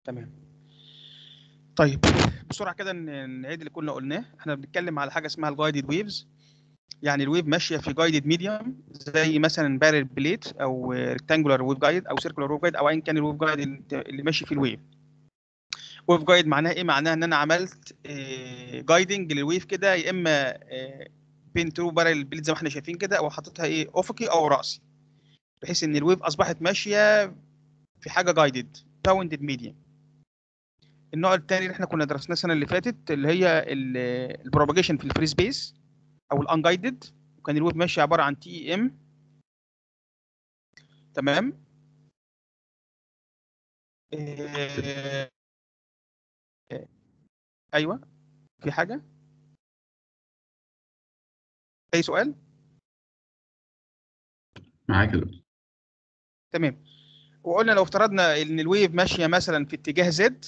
تمام طيب بسرعه كده ن- نعيد اللي كنا قلناه احنا بنتكلم على حاجه اسمها الجايدد ويفز يعني الويف ماشيه في جايدد ميديوم زي مثلا بارل بليت او ريكتانجولار ويف جايد او سيركولار ويف جايد او ايا كان الويف جايد اللي اللي ماشي فيه الويف ويف جايد معناها ايه معناها ان انا عملت جايدنج للويف كده يا اما بين ترو بارل بليت زي ما احنا شايفين كده او حاططها ايه افقي او راسي بحيث ان الويف اصبحت ماشيه في حاجه جايدد باوندد ميديوم النوع الثاني اللي احنا كنا درسناه السنه اللي فاتت اللي هي البروباجيشن في الفري سبيس او الانجايدد وكان الويف ماشي عباره عن تي اي ام تمام آه، آه، ايوه في حاجه اي سؤال معاك يا دكتور تمام وقلنا لو افترضنا ان الويف ماشيه مثلا في اتجاه زد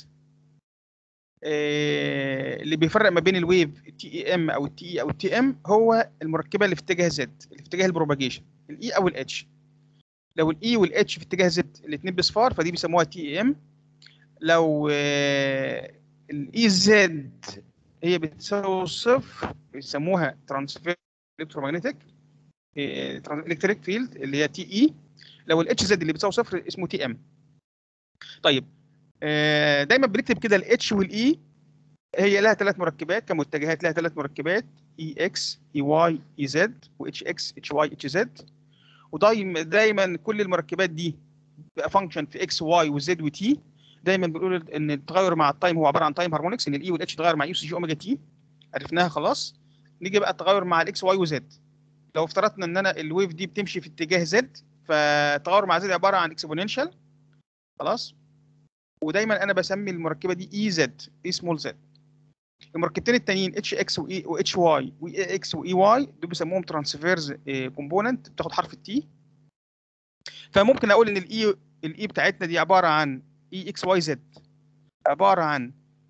اللي بيفرق ما بين الويف التي اي ام او التي اي او التي ام هو المركبه اللي في اتجاه زد اللي في اتجاه البروباجيشن الاي او الاتش لو الاي والاتش في اتجاه زد الاثنين بصفار فدي بيسموها تي اي ام لو الاي زد هي بتساوي صفر بيسموها ترانسفير الكترومagnetic الكتريك فيلد اللي هي تي اي لو الاتش زد اللي بتساوي صفر اسمه تي ام طيب آه، دايما بنكتب كده الاتش والاي هي لها ثلاث مركبات كمتجهات لها ثلاث مركبات اي اكس اي واي اي زد واتش اكس اتش واي اتش زد ودايما دايما كل المركبات دي بقى فانكشن في اكس واي وزد وتي دايما بنقول ان التغير مع التايم هو عباره عن تايم هارمونكس ان الاي والاتش تغير مع يو سي جي اوميجا تي عرفناها خلاص نيجي بقى التغير مع الاكس واي وزد لو افترضنا ان انا الويف دي بتمشي في اتجاه زد فالتغير مع زد عباره عن اكسبوننشال خلاص ودايما انا بسمي المركبه دي اي زد اي سمول زد المركبتين التانيين اتش اكس واي واتش واي واي اكس واي واي دول بيسموهم ترانسفيرز كومبوننت بتاخد حرف التي فممكن اقول ان الاي الاي بتاعتنا دي عباره عن اي اكس واي زد عباره عن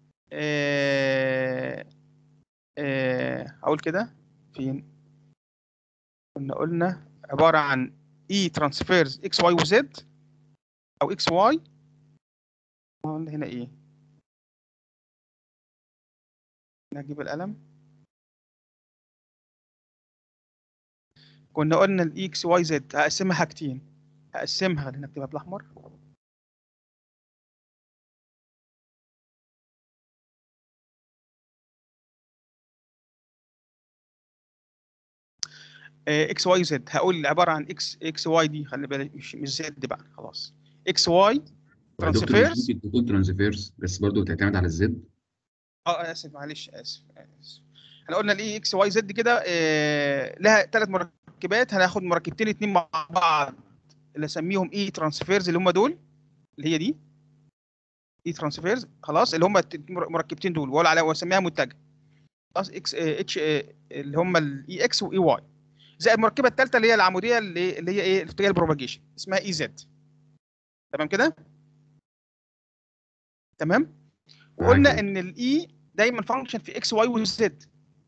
آه آه اقول كده فين كنا قلنا عباره عن اي ترانسفيرز اكس واي وزد او اكس واي قلنا هنا ايه نجيب القلم كنا قلنا الاكس واي زد هقسمها حاجتين هقسمها خلينا نكتبها بالاحمر اكس واي زد هقول عباره عن اكس اكس واي دي خلي بالك مش مش زد بقى خلاص اكس واي يا دكتور مش ترانسفيرز ممكن تكون ترانسفيرز بس برضه بتعتمد على الزد اه اسف معلش اسف اسف احنا قلنا الاي اكس واي زد كده آه، لها ثلاث مركبات هناخد مركبتين اتنين مع بعض اللي اسميهم اي ترانسفيرز اللي هم دول اللي هي دي اي ترانسفيرز خلاص اللي هم المركبتين دول واقول عليها واسميها متجه خلاص اكس اتش اللي هم الاي اكس واي واي زائد المركبه الثالثه اللي هي العموديه اللي اللي هي ايه في اتجاه البروباجيشن اسمها اي زد تمام كده تمام وقلنا معاك. ان الاي دايما فانكشن في اكس واي وزد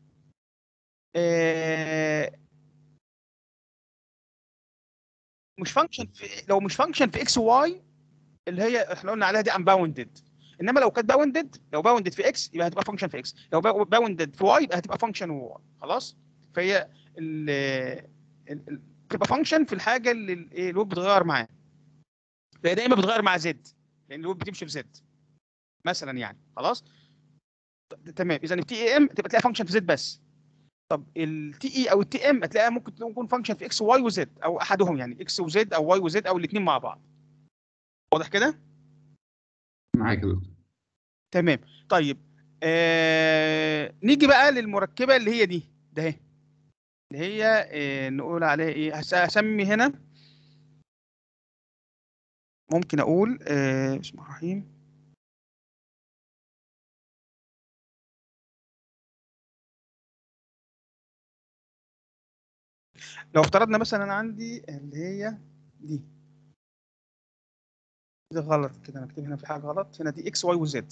مش فانكشن في لو مش فانكشن في اكس واي اللي هي احنا قلنا عليها دي انباوندد انما لو كانت باوندد لو باوندد في اكس يبقى هتبقى فانكشن في اكس لو باوندد في واي يبقى هتبقى فانكشن واي خلاص فهي ال ال- ال- بتبقى فانكشن في الحاجه اللي ال- إيه الويب بتغير معاها فهي دايما بتغير مع زد لان الويب بتمشي في زد مثلا يعني خلاص ت- تمام اذا التي اي ام تبقى تلاقيها فانكشن في زد بس طب التي اي او التي ام هتلاقيها ممكن تكون فانكشن في اكس واي وزد او احدهم يعني اكس وزد او واي وزد او الاثنين مع بعض واضح كده معاك يا دكتور تمام طيب آه... نيجي بقى للمركبه اللي هي دي ده اهي اللي هي آه... نقول عليها ايه هس- هسمي هنا ممكن اقول آه... بسم الله الرحمن الرحيم لو افترضنا مثلا أنا عندي اللي هي دي دي غلط كده انا كاتب هنا في حاجه غلط هنا دي اكس واي وزد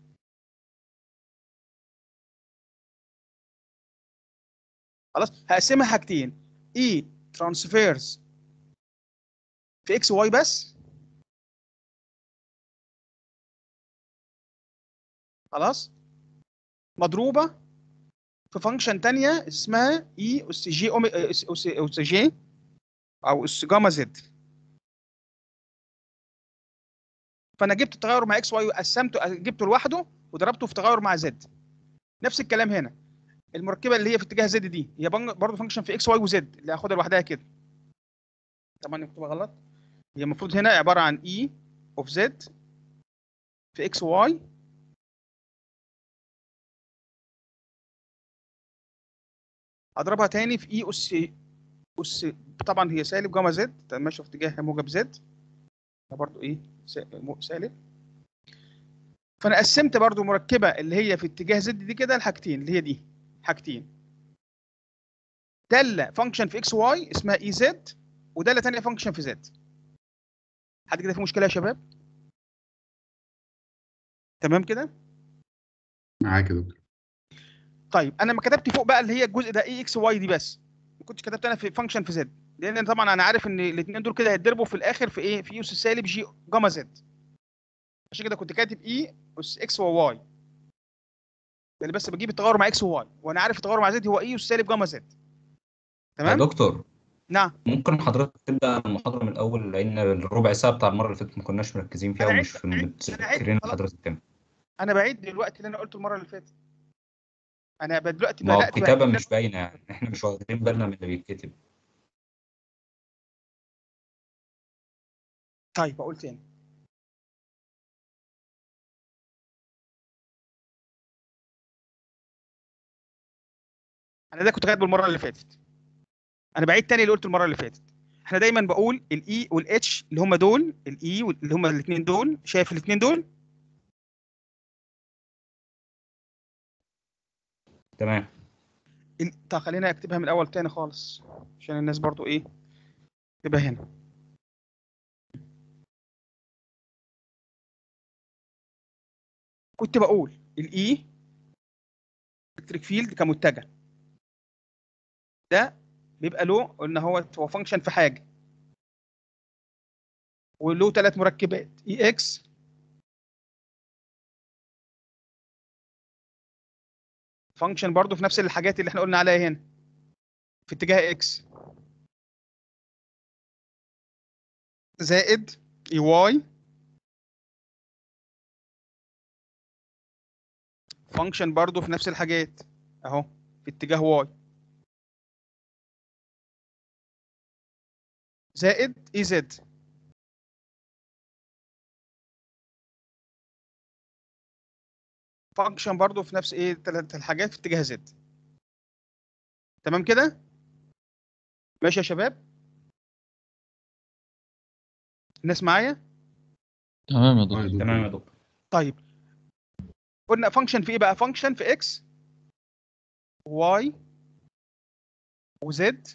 خلاص هقسمها حاجتين اي ترانسفيرز في اكس واي بس خلاص مضروبه في فانكشن تانية اسمها اي اس جي اومي اس اس اس جي او اس جاما زد فانا جبت التغير مع اكس واي وقسمته جبته لوحده وضربته في تغير مع زد نفس الكلام هنا المركبه اللي هي في اتجاه زد دي هي برضه فانكشن في اكس واي وزد اللي هاخدها لوحدها كده طبعا مكتوبه غلط هي المفروض هنا عباره عن اي اوف زد في اكس واي اضربها تاني في اي اس اس طبعا هي سالب جاما زد ماشيه في اتجاه موجب زد ده برضو ايه سالب فانا قسمت برضو مركبه اللي هي في اتجاه زد دي كده لحاجتين اللي هي دي حاجتين داله فانكشن في اكس واي اسمها اي زد وداله ثانيه فانكشن في زد حد كده في مشكله يا شباب تمام كده معاك يا دكتور طيب انا ما كتبت فوق بقى اللي هي الجزء ده اي اكس واي دي بس ما كنتش كتبت انا في فانكشن في زد لان طبعا انا عارف ان الاثنين دول كده هيتضربوا في الاخر في ايه في اس سالب جي جاما زد عشان كده كنت كاتب اي اس اكس وواي يعني بس بجيب التغير مع اكس وواي وانا عارف التغير مع زد هو اي اس سالب جاما زد يا تمام دكتور نعم ممكن حضرتك تبدا المحاضره من الاول لان الربع ساعه بتاع المره اللي فاتت ما كناش مركزين فيها أنا ومش عدت- أنا عدت- متذكرين خلاص. حضرتك تاني انا بعيد دلوقتي اللي انا قلته المره اللي فاتت انا دلوقتي ما هو بدات الكتابه بعيد- مش باينه يعني احنا مش واخدين بالنا من اللي بيتكتب طيب اقول تاني انا ده كنت كاتبه المره اللي فاتت انا بعيد تاني اللي قلته المره اللي فاتت احنا دايما بقول الاي والاتش اللي هم دول الاي اللي هم الاثنين دول شايف الاثنين دول تمام ال- طب خلينا اكتبها من الاول تاني خالص عشان الناس برضو ايه تبقى هنا كنت بقول الاي الكتريك فيلد كمتجه ده بيبقى له ان هو هو فانكشن في حاجه وله ثلاث مركبات اي اكس فانكشن برضو في نفس الحاجات اللي احنا قلنا عليها هنا في اتجاه اكس زائد اي واي فانكشن برضو في نفس الحاجات اهو في اتجاه واي زائد اي زد فانكشن برضو في نفس ايه ثلاث الحاجات في اتجاه زد تمام كده ماشي يا شباب الناس معايا تمام يا اه دكتور يا دكتور تمام يا دكتور طيب قلنا فانكشن في ايه بقى فانكشن في اكس واي وزد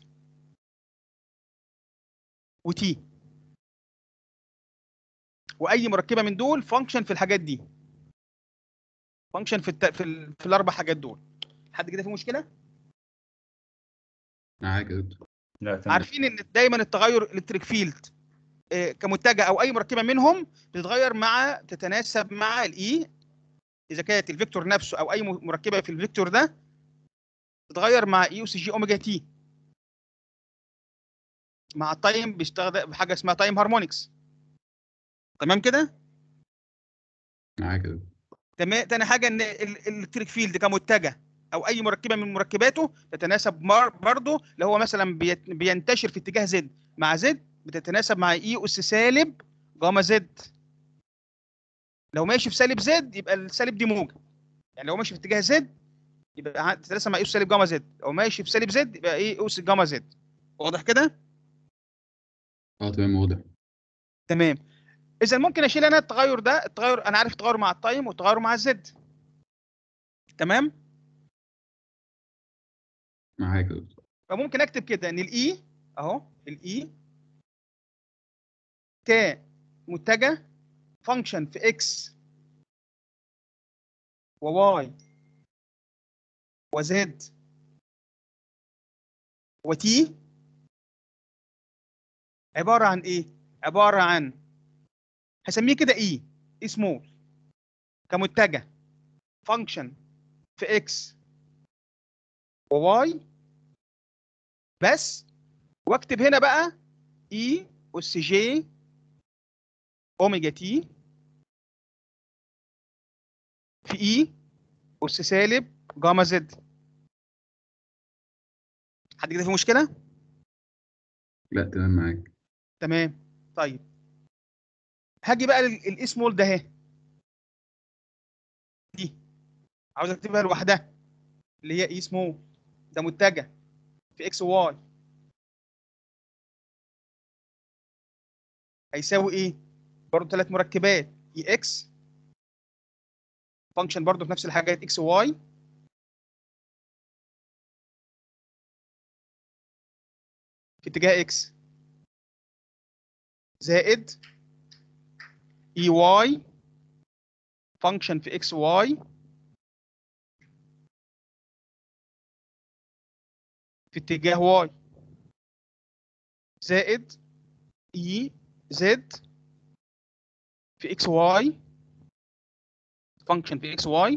وتي واي مركبه من دول فانكشن في الحاجات دي فانكشن في الت... في, ال... في الاربع حاجات دول حد كده في مشكله معاك يا دكتور لا تمام عارفين ان دايما التغير الكتريك فيلد آه، كمتجه او اي مركبه منهم بتتغير مع تتناسب مع الاي اذا كانت الفيكتور نفسه او اي م- مركبه في الفيكتور ده تتغير مع اي اس جي اوميجا تي مع التايم بيستخدم بحاجه اسمها تايم هارمونكس تمام كده معاك يا دكتور تمام تاني حاجه ان ال- الالكتريك فيلد كمتجه او اي مركبه من مركباته تتناسب مر- برضه اللي هو مثلا بيت- بينتشر في اتجاه زد مع زد بتتناسب مع اي اس سالب جاما زد لو ماشي في سالب زد يبقى السالب دي موجب يعني لو ماشي في اتجاه زد يبقى ع- تتناسب مع اي اس سالب جاما زد لو ماشي في سالب زد يبقى ايه اس جاما زد واضح كده اه تمام واضح تمام اذا ممكن اشيل انا التغير ده التغير انا عارف التغير مع التايم والتغير مع الزد تمام معاك يا دكتور فممكن اكتب كده ان الاي اهو الاي ك متجه فانكشن في اكس وواي وزد وتي عباره عن ايه عباره عن هسميه كده اي اي سمول كمتجه فانكشن في اكس وواي بس واكتب هنا بقى اي اس جي اوميجا تي في اي اس سالب جاما زد حد كده في مشكله لا تمام معاك تمام طيب هاجي بقى الاي سمول ده اهي دي عاوز اكتبها لوحدها اللي هي اي سمول ده متجه في اكس وواي هيساوي ايه برضه ثلاث مركبات اي اكس فانكشن برضه في نفس الحاجات اكس وواي في اتجاه اكس زائد اي واي فانكشن في اكس واي في اتجاه واي زائد اي زد في اكس واي فانكشن في اكس واي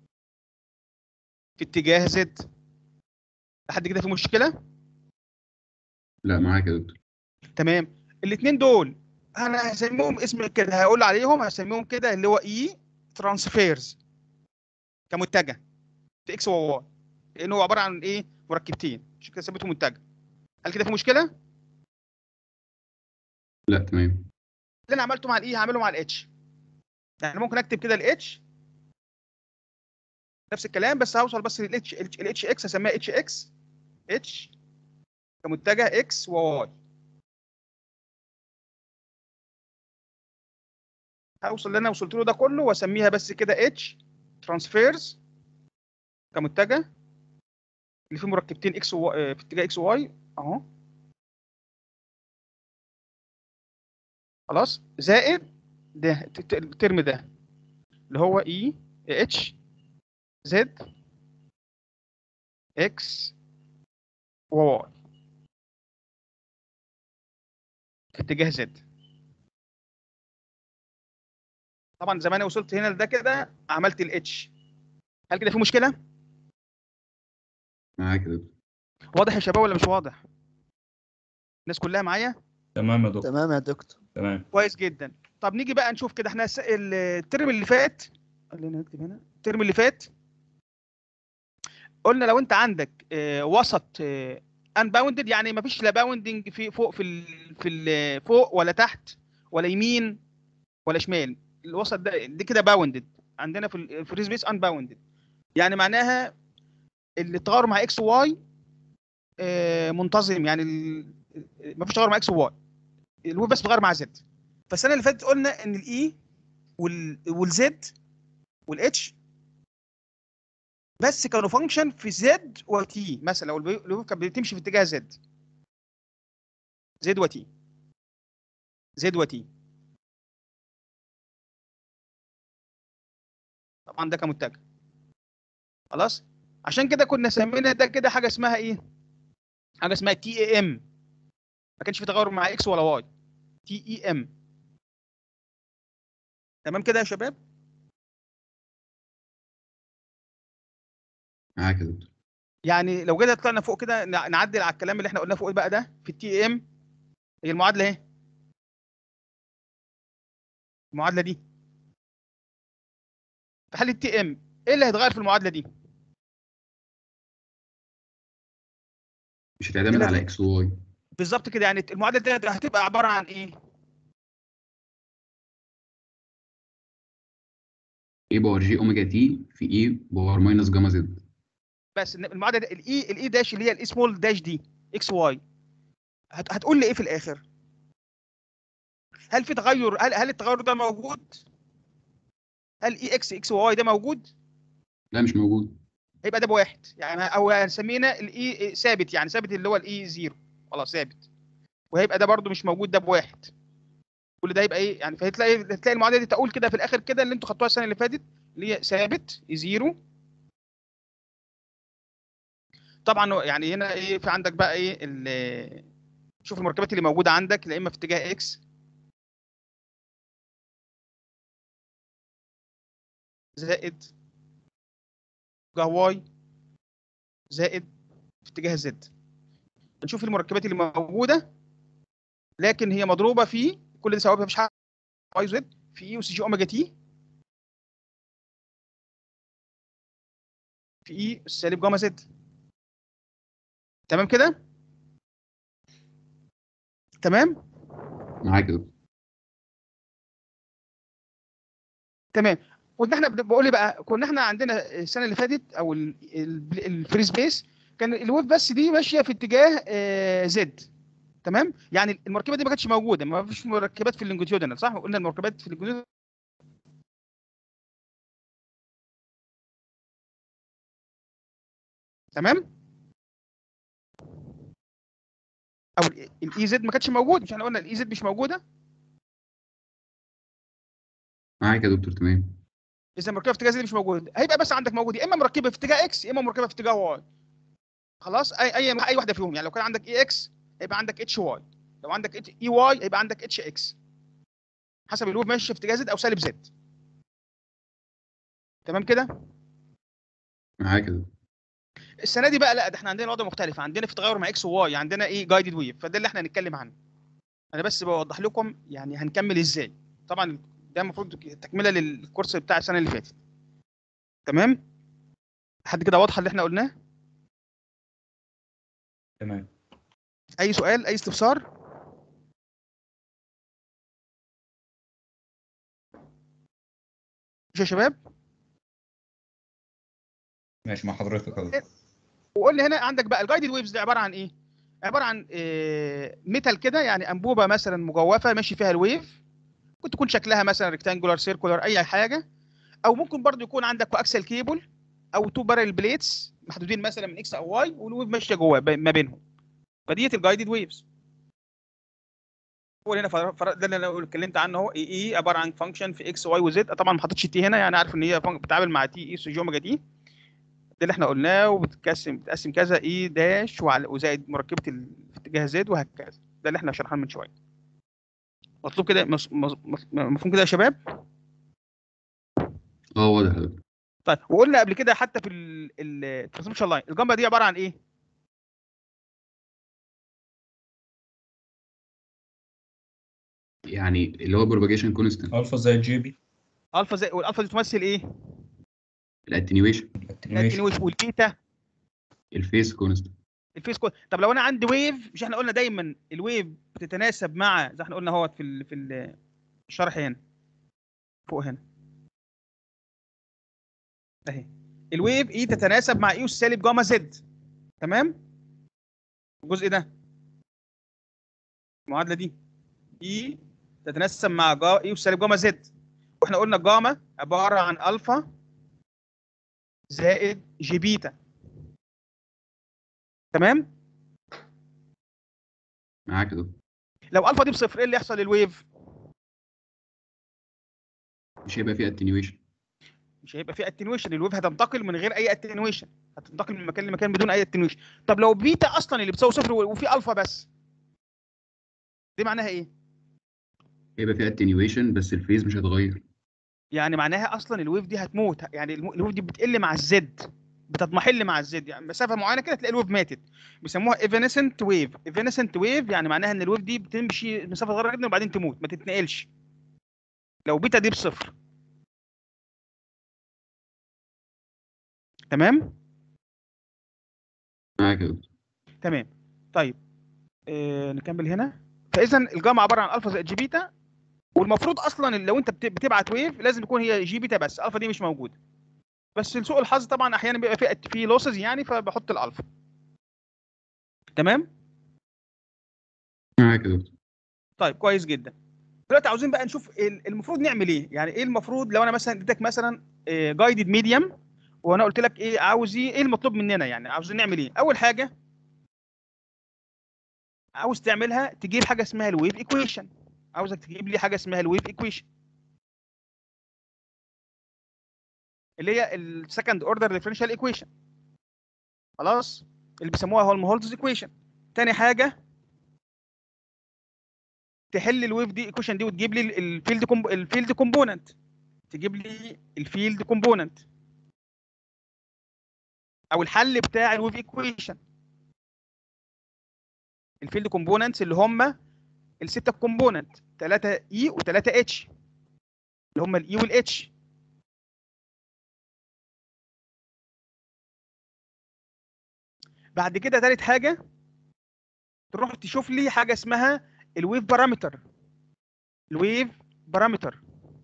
في اتجاه زد لحد كده في مشكله لا معاك يا دكتور تمام الاثنين دول انا هسميهم اسم كده هقول عليهم هسميهم كده اللي هو اي ترانسفيرز كمتجه في اكس وواي لانه هو عباره عن ايه مركبتين عشان كده سميته متجه هل كده في مشكله اللي لا تمام انا عملته مع الاي هعمله مع الاتش يعني ممكن اكتب كده الاتش نفس الكلام بس هوصل بس للاتش الاتش اكس هسميها اتش اكس اتش كمتجه اكس وواي هوصل اللي انا وصلت له ده كله واسميها بس كده اتش ترانسفيرز كمتجه اللي فيه مركبتين اكس و... آه، في اتجاه اكس وواي اهو خلاص زائد ده الت- الت- الترم ده اللي هو اي اتش زد اكس وواي في اتجاه زد طبعا زمان وصلت هنا لده كده عملت الاتش هل كده في مشكله معاك يا دكتور واضح يا شباب ولا مش واضح الناس كلها معايا تمام يا دكتور تمام يا دكتور تمام كويس جدا طب نيجي بقى نشوف كده احنا الس- ال- الترم اللي فات خلينا نكتب هنا الترم اللي فات قلنا لو انت عندك آه، وسط انباوندد يعني ما فيش لا باوندنج في فوق في ال في ال فوق ولا تحت ولا يمين ولا شمال الوسط ده دي كده باوندد عندنا في الفري سبيس انباوندد يعني معناها اللي تغير مع اكس وواي منتظم يعني ما فيش تغير مع اكس وواي الويف بس بتغير مع زد فالسنه اللي فاتت قلنا ان الاي والزد والاتش بس كانوا فانكشن في زد وتي مثلا لو الوي- الويف كانت بتمشي في اتجاه زد زد وتي زد وتي طبعا ده كمتجه خلاص عشان كده كنا سمينا ده كده حاجه اسمها ايه حاجه اسمها تي اي ام ما كانش في تغير مع اكس ولا واي تي اي ام تمام كده يا شباب معاك يا دكتور يعني لو جينا طلعنا فوق كده نع- نعدل على الكلام اللي احنا قلناه فوق بقى ده في التي ام هي المعادله اهي المعادله دي في حاله التي ام ايه اللي هيتغير في المعادله دي مش هتعتمد كده على اكس وواي بالظبط كده يعني المعادله دي هتبقى عباره عن ايه اي باور جي اوميجا تي في اي باور ماينس جاما زد بس إن المعادله دي- الاي الاي داش اللي هي الاي سمول داش دي اكس واي هت هتقول لي ايه في الاخر هل في تغير هل هل التغير ده موجود هل اي اكس اكس واي ده موجود لا مش موجود هيبقى ده بواحد يعني او هنسمينا الاي ثابت يعني ثابت اللي هو الاي زيرو خلاص ثابت وهيبقى ده برده مش موجود ده بواحد كل ده يبقى ايه يعني فهتلاقي هتلاقي المعادله دي تقول كده في الاخر كده اللي انتوا خدتوها السنه اللي فاتت اللي هي ثابت زيرو طبعا يعني هنا ايه في عندك بقى ايه ال- شوف المركبات اللي موجوده عندك لا اما في اتجاه اكس زائد اتجاه واي زائد في اتجاه زد نشوف المركبات اللي موجوده لكن هي مضروبه في كل دي ثوابت مفيش حاجه واي زد في اي وسي جي اوميجا تي في اي سالب جاما زد تمام كده تمام معاك يا دكتور تمام كنا احنا بن- بقول لي بقى كنا احنا عندنا السنه اللي فاتت او ال- ال- الفري سبيس كان الويف بس دي ماشيه في اتجاه آه، زد تمام يعني المركبه دي ما كانتش موجوده ما فيش مركبات في اللونجيتيودنال صح قلنا المركبات في اللونجيتيودنال تمام او الاي زد ما كانتش موجود مش احنا قلنا الاي زد مش موجوده معاك يا دكتور تمام اذا المركبه في اتجاه زد مش موجود هيبقى بس عندك موجود يا اما مركبه في اتجاه اكس يا اما مركبه في اتجاه واي خلاص اي اي اي واحده فيهم يعني لو كان عندك اي اكس هيبقى عندك اتش واي لو عندك اي واي هيبقى عندك اتش اكس حسب الويف ماشي في اتجاه زد او سالب زد تمام كده معاك يا دكتور السنه دي بقى لا ده احنا عندنا وضع مختلف عندنا في تغير مع اكس وواي عندنا ايه جايدد ويف فده اللي احنا هنتكلم عنه انا بس بوضح لكم يعني هنكمل ازاي طبعا ده المفروض تكمله للكورس بتاع السنه اللي فاتت تمام حد كده واضحه اللي احنا قلناه تمام اي سؤال اي استفسار مش يا شباب ماشي مع حضرتك يا دكتور وقول لي هنا عندك بقى الجايدد ويفز دي عباره عن ايه عباره عن آه، ميتال كده يعني انبوبه مثلا مجوفه ماشي فيها الويف ممكن تكون شكلها مثلا ريكتانجولار سيركولار اي حاجه او ممكن برضو يكون عندك اكسل كيبل او تو بارل بليتس محدودين مثلا من اكس او واي والويف ماشيه جوه ب- ما بينهم فديت الجايدد ويفز هو هنا فر- فر- ده اللي انا اتكلمت عنه اهو اي اي عباره عن فانكشن في اكس واي وزد طبعا ما حطيتش تي هنا يعني عارف ان هي فانك- بتتعامل مع تي اي سي اوميجا تي ده اللي احنا قلناه وبتقسم بتقسم كذا اي داش وعلى- وزائد مركبه ال- في اتجاه زد وهكذا ده اللي احنا شرحناه من شويه مطلوب كده مص- مص- مص- مفهوم كده يا شباب اه واضح يا دكتور طيب وقلنا قبل كده حتى في الترانسميشن لاين الجامبه دي عباره عن ايه يعني اللي هو بروباجيشن كونستنت الفا زائد جي بي الفا زي والالفا دي تمثل ايه الاتنيويشن الاتنيويشن الاتنين والبيتا الفيس كونستنت الفيس كود طب لو انا عندي ويف مش احنا قلنا دايما الويف بتتناسب مع زي ما احنا قلنا اهوت في ال... في ال- الشرح هنا فوق هنا اهي الويف اي تتناسب مع اي اس سالب جاما زد تمام الجزء ده المعادله دي اي تتناسب مع جا اي اس سالب جاما زد واحنا قلنا جاما عباره عن الفا زائد جي بيتا تمام معاك يا دكتور لو الفا دي بصفر ايه اللي يحصل للويف مش هيبقى فيه اتنيويشن مش هيبقى في اتنويشن الويف هتنتقل من غير اي اتنويشن هتنتقل من مكان لمكان بدون اي اتنويشن طب لو بيتا اصلا اللي بتساوي صفر وفي الفا بس دي معناها ايه هيبقى فيه اتنيويشن بس الفيز مش هيتغير يعني معناها اصلا الويف دي هتموت يعني الم- الويف دي بتقل مع الزد بتضمحل مع الزد يعني مسافه معينه كده تلاقي الويف ماتت بيسموها ايفينسنت ويف ايفينسنت ويف يعني معناها ان الويف دي بتمشي مسافه صغيره جدا وبعدين تموت ما تتنقلش لو بيتا دي بصفر تمام معاك يا دكتور تمام طيب آه نكمل هنا فاذا الجاما عباره عن الفا زائد جي بيتا والمفروض اصلا لو انت بت- بتبعت ويف لازم يكون هي جي بيتا بس الفا دي مش موجوده بس لسوء الحظ طبعا احيانا بيبقى في في لوسز يعني فبحط الالفا تمام معاك يا دكتور طيب كويس جدا دلوقتي عاوزين بقى نشوف ال- المفروض نعمل ايه يعني ايه المفروض لو انا مثلا اديتك مثلا جايدد ميديم وانا قلت لك ايه عاوز ايه ايه المطلوب مننا يعني عاوزين نعمل ايه اول حاجه عاوز تعملها تجيب حاجه اسمها الويف ايكويشن عاوزك تجيب لي حاجه اسمها الويف ايكويشن اللي هي السكند اوردر ديفرنشال ايكويشن خلاص اللي بيسموها هولمهولتز ايكويشن تاني حاجه تحل الويف دي ايكويشن دي وتجيب لي الفيلد كومب... الفيلد كومبوننت تجيب لي الفيلد كومبوننت او الحل بتاع الويف ايكويشن الفيلد كومبوننتس اللي هم السته كومبوننت 3 اي و3 اتش اللي هم الاي والاتش بعد كده تالت حاجه تروح تشوف لي حاجه اسمها الويف بارامتر الويف بارامتر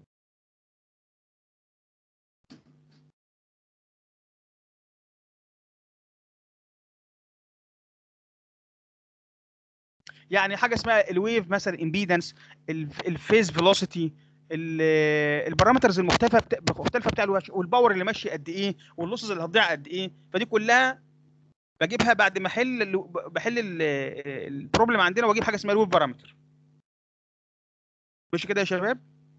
يعني حاجه اسمها الويف مثلا امبيدنس الفيز فيلوسيتي البارامترز المختلفه بتا... المختلفه بتاع الوش والباور اللي ماشي قد ايه واللوسز اللي هتضيع قد ايه فدي كلها بجيبها بعد ما احل ال- بحل ال- البروبلم عندنا واجيب حاجه اسمها الويف بارامتر مش كده يا شباب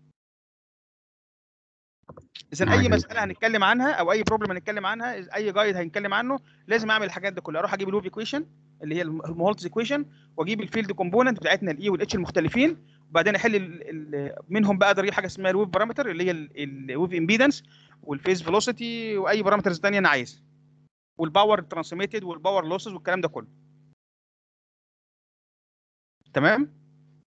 اذا معاك اي يا مساله هنتكلم عنها او اي بروبلم هنتكلم عنها اي جايد هنتكلم عنه لازم اعمل الحاجات دي كلها اروح اجيب الويف ايكويشن اللي هي المولتس ايكويشن واجيب الفيلد كومبوننت بتاعتنا الاي والاتش المختلفين وبعدين احل ال- ال- منهم بقى اقدر اجيب حاجه اسمها الويف بارامتر اللي هي الويف امبيدنس والفيز فيلوسيتي واي بارامترز ثانيه انا عايزها والباور ترانسميتد والباور لوسز والكلام ده كله تمام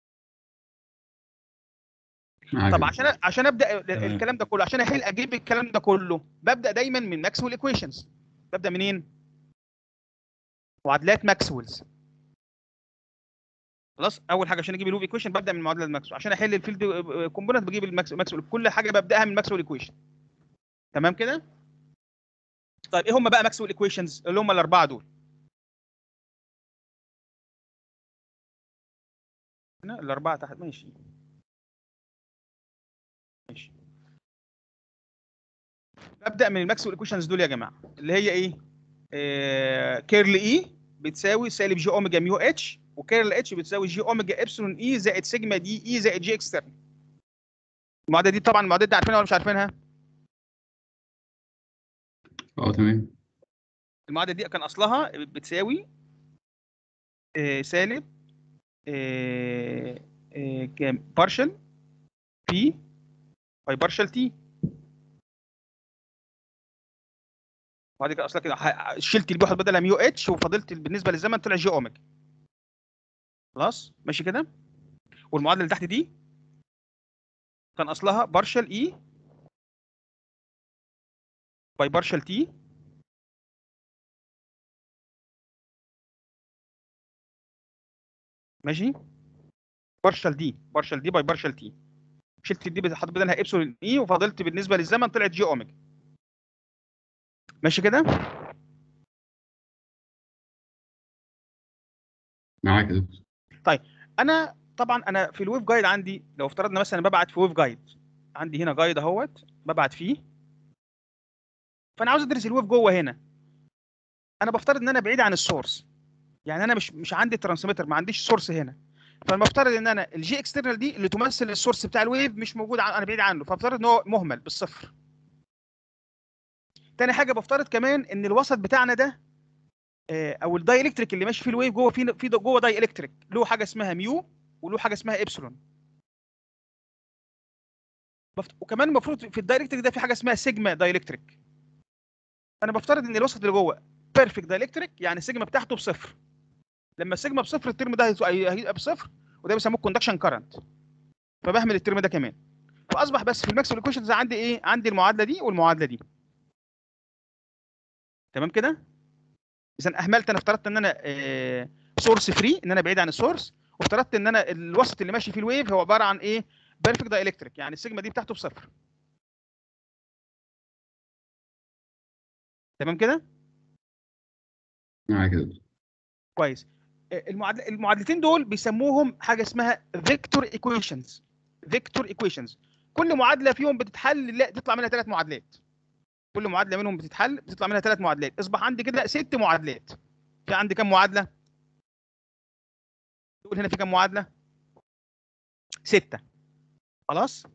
معاك طب يا عشان عشان ابدا ال- تمام. الكلام ده كله عشان احل اجيب الكلام ده كله ببدا دايما من ماكسويل ايكويشنز ببدا منين معادلات ماكسويلز خلاص اول حاجه عشان اجيب الويف ايكويشن ببدا من معادله ماكسويل عشان احل الفيلد كومبوننت بجيب الماكس- ماكسويل كل حاجه ببداها من ماكسويل ايكويشن تمام كده طيب ايه هم بقى ماكسويل ايكويشنز اللي هم الاربعه دول هنا الاربعه تحت ماشي ماشي ببدا من الماكسويل ايكويشنز دول يا جماعه اللي هي ايه آه كيرل اي بتساوي سالب جي اوميجا ميو اتش وكيرل اتش بتساوي جي اوميجا ابسلون اي زائد سيجما دي اي زائد جي اكسترن المعادله دي طبعا المعادله دي عارفينها ولا مش عارفينها اه تمام المعادله دي كان اصلها بتساوي آه سالب آه آه كام بارشل بي باي بارشل تي وبعد كده اصلا كده ح- شلت البي واحد بدلها ميو اتش وفضلت بالنسبه للزمن طلع جي اوميجا خلاص ماشي كده والمعادله اللي تحت دي كان اصلها بارشل اي باي بارشل تي ماشي بارشل دي بارشل دي باي بارشل تي شلت دي حطيت بدلها ابسلون اي وفضلت بالنسبه للزمن طلعت جي اوميجا ماشي كده معاك يا دكتور انا طبعا انا في الويف جايد عندي لو افترضنا مثلا ببعت في ويف جايد عندي هنا جايد اهوت ببعت فيه فانا عاوز ادرس الويف جوه هنا انا بفترض ان انا بعيد عن السورس يعني انا مش مش عندي ترانسميتر ما عنديش سورس هنا فالمفترض ان انا الجي اكسترنال دي اللي تمثل السورس بتاع الويف مش موجود عن انا بعيد عنه فافترض ان هو مهمل بالصفر تاني حاجه بفترض كمان ان الوسط بتاعنا ده آه، او الداي الكتريك اللي ماشي فيه الويف جوه في في جوه داي الكتريك له حاجه اسمها ميو وله حاجه اسمها ابسلون بفت- وكمان المفروض في الدايلكتريك ده في حاجه اسمها سيجما دايلكتريك انا بفترض ان الوسط اللي جوه بيرفكت دايلكتريك يعني السيجما بتاعته بصفر لما السيجما بصفر الترم ده هيت- هي- هيبقى بصفر وده بيسموه كوندكشن كارنت فبهمل الترم ده كمان فاصبح بس في الماكسويل ايكويشنز عندي ايه عندي المعادله دي والمعادله دي تمام كده اذا اهملت انا افترضت ان انا سورس فري ان انا بعيد عن السورس وافترضت ان انا الوسط اللي ماشي فيه الويف هو عباره عن ايه بيرفكت دايلكتريك يعني السيجما دي بتاعته بصفر تمام كده معاك يا دكتور كويس آه، المعادل المعادلتين دول بيسموهم حاجه اسمها فيكتور ايكويشنز فيكتور ايكويشنز كل معادله فيهم بتتحل لا تطلع منها ثلاث معادلات كل معادله منهم بتتحل بتطلع منها ثلاث معادلات اصبح عندي كده ست معادلات في عندي كام معادله تقول هنا في كام معادله ستة خلاص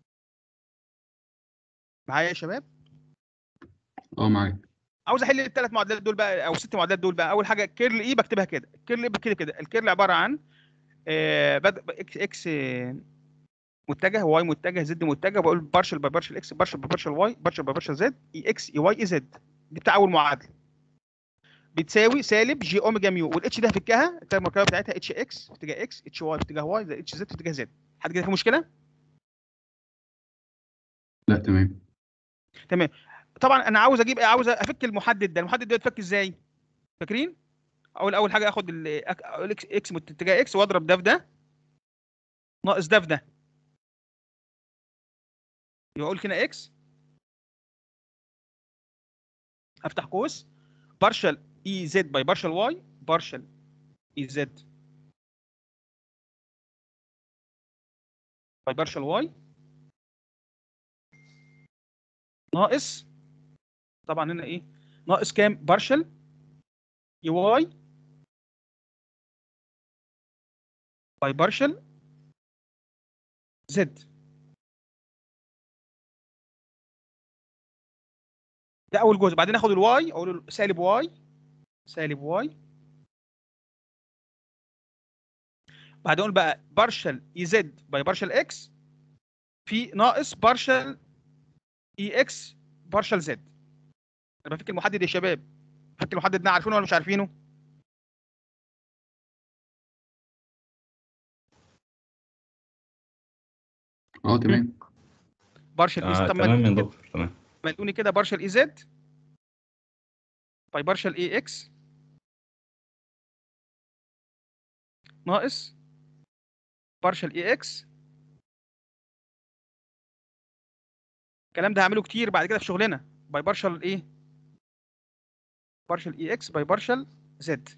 معايا يا شباب اه معاك عاوز احل الثلاث معادلات دول بقى او ست معادلات دول بقى اول حاجه كيرل اي بكتبها كده كيرل اي بكده كده الكيرل عباره عن آه، بد- اكس اكس آه، متجه واي متجه زد متجه بقول بارشل باي بارشل اكس بارشل باي بارشل واي بارشل باي بارشل زد اي اكس اي واي اي زد دي بتاع اول معادله بتساوي سالب جي اوميجا ميو والاتش ده هفكها الترم المركبه بتاعتها اتش اكس في اتجاه اكس اتش واي في اتجاه واي زائد اتش زد في اتجاه زد حد كده في مشكله لا تمام طبعا انا عاوز اجيب عاوز افك المحدد ده المحدد ده يتفك ازاي فاكرين اول اول حاجه اخد ال- أك- الاكس اكس مت- اتجاه اكس واضرب ده في ده ناقص ده في ده يبقى اقول كده اكس افتح قوس بارشل اي زد باي بارشل واي بارشل اي زد باي بارشل واي ناقص طبعا هنا ايه ناقص كام بارشل اي واي باي بارشل زد ده اول جزء بعدين اخد الواي اقول له سالب واي سالب واي بعدين اقول بقى بارشل اي زد باي بارشل اكس في ناقص بارشل اي اكس بارشل زد انا بفك المحدد يا شباب فك المحدد ده عارفينه ولا مش عارفينه اه تمام بارشل اي آه زد طب ما تمام يا تقولي كده- دكتور تمام ما تقولي كده بارشل اي زد باي بارشل اي اكس ناقص بارشل اي اكس الكلام ده هعمله كتير بعد كده في شغلنا باي بارشل ايه بارشل اي اكس باي بارشل زد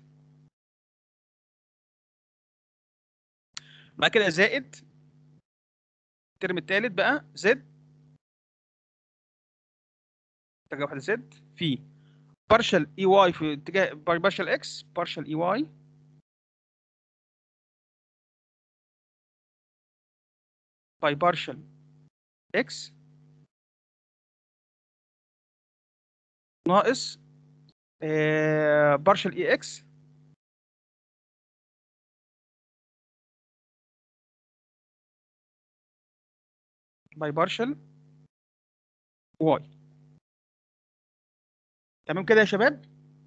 بعد كده زائد الترم التالت بقى زد اتجاه واحده زد في بارشل اي واي في اتجاه باي بارشل اكس بارشل اي واي باي بارشل اكس ناقص بارشل اي اكس باي بارشل واي تمام كده يا شباب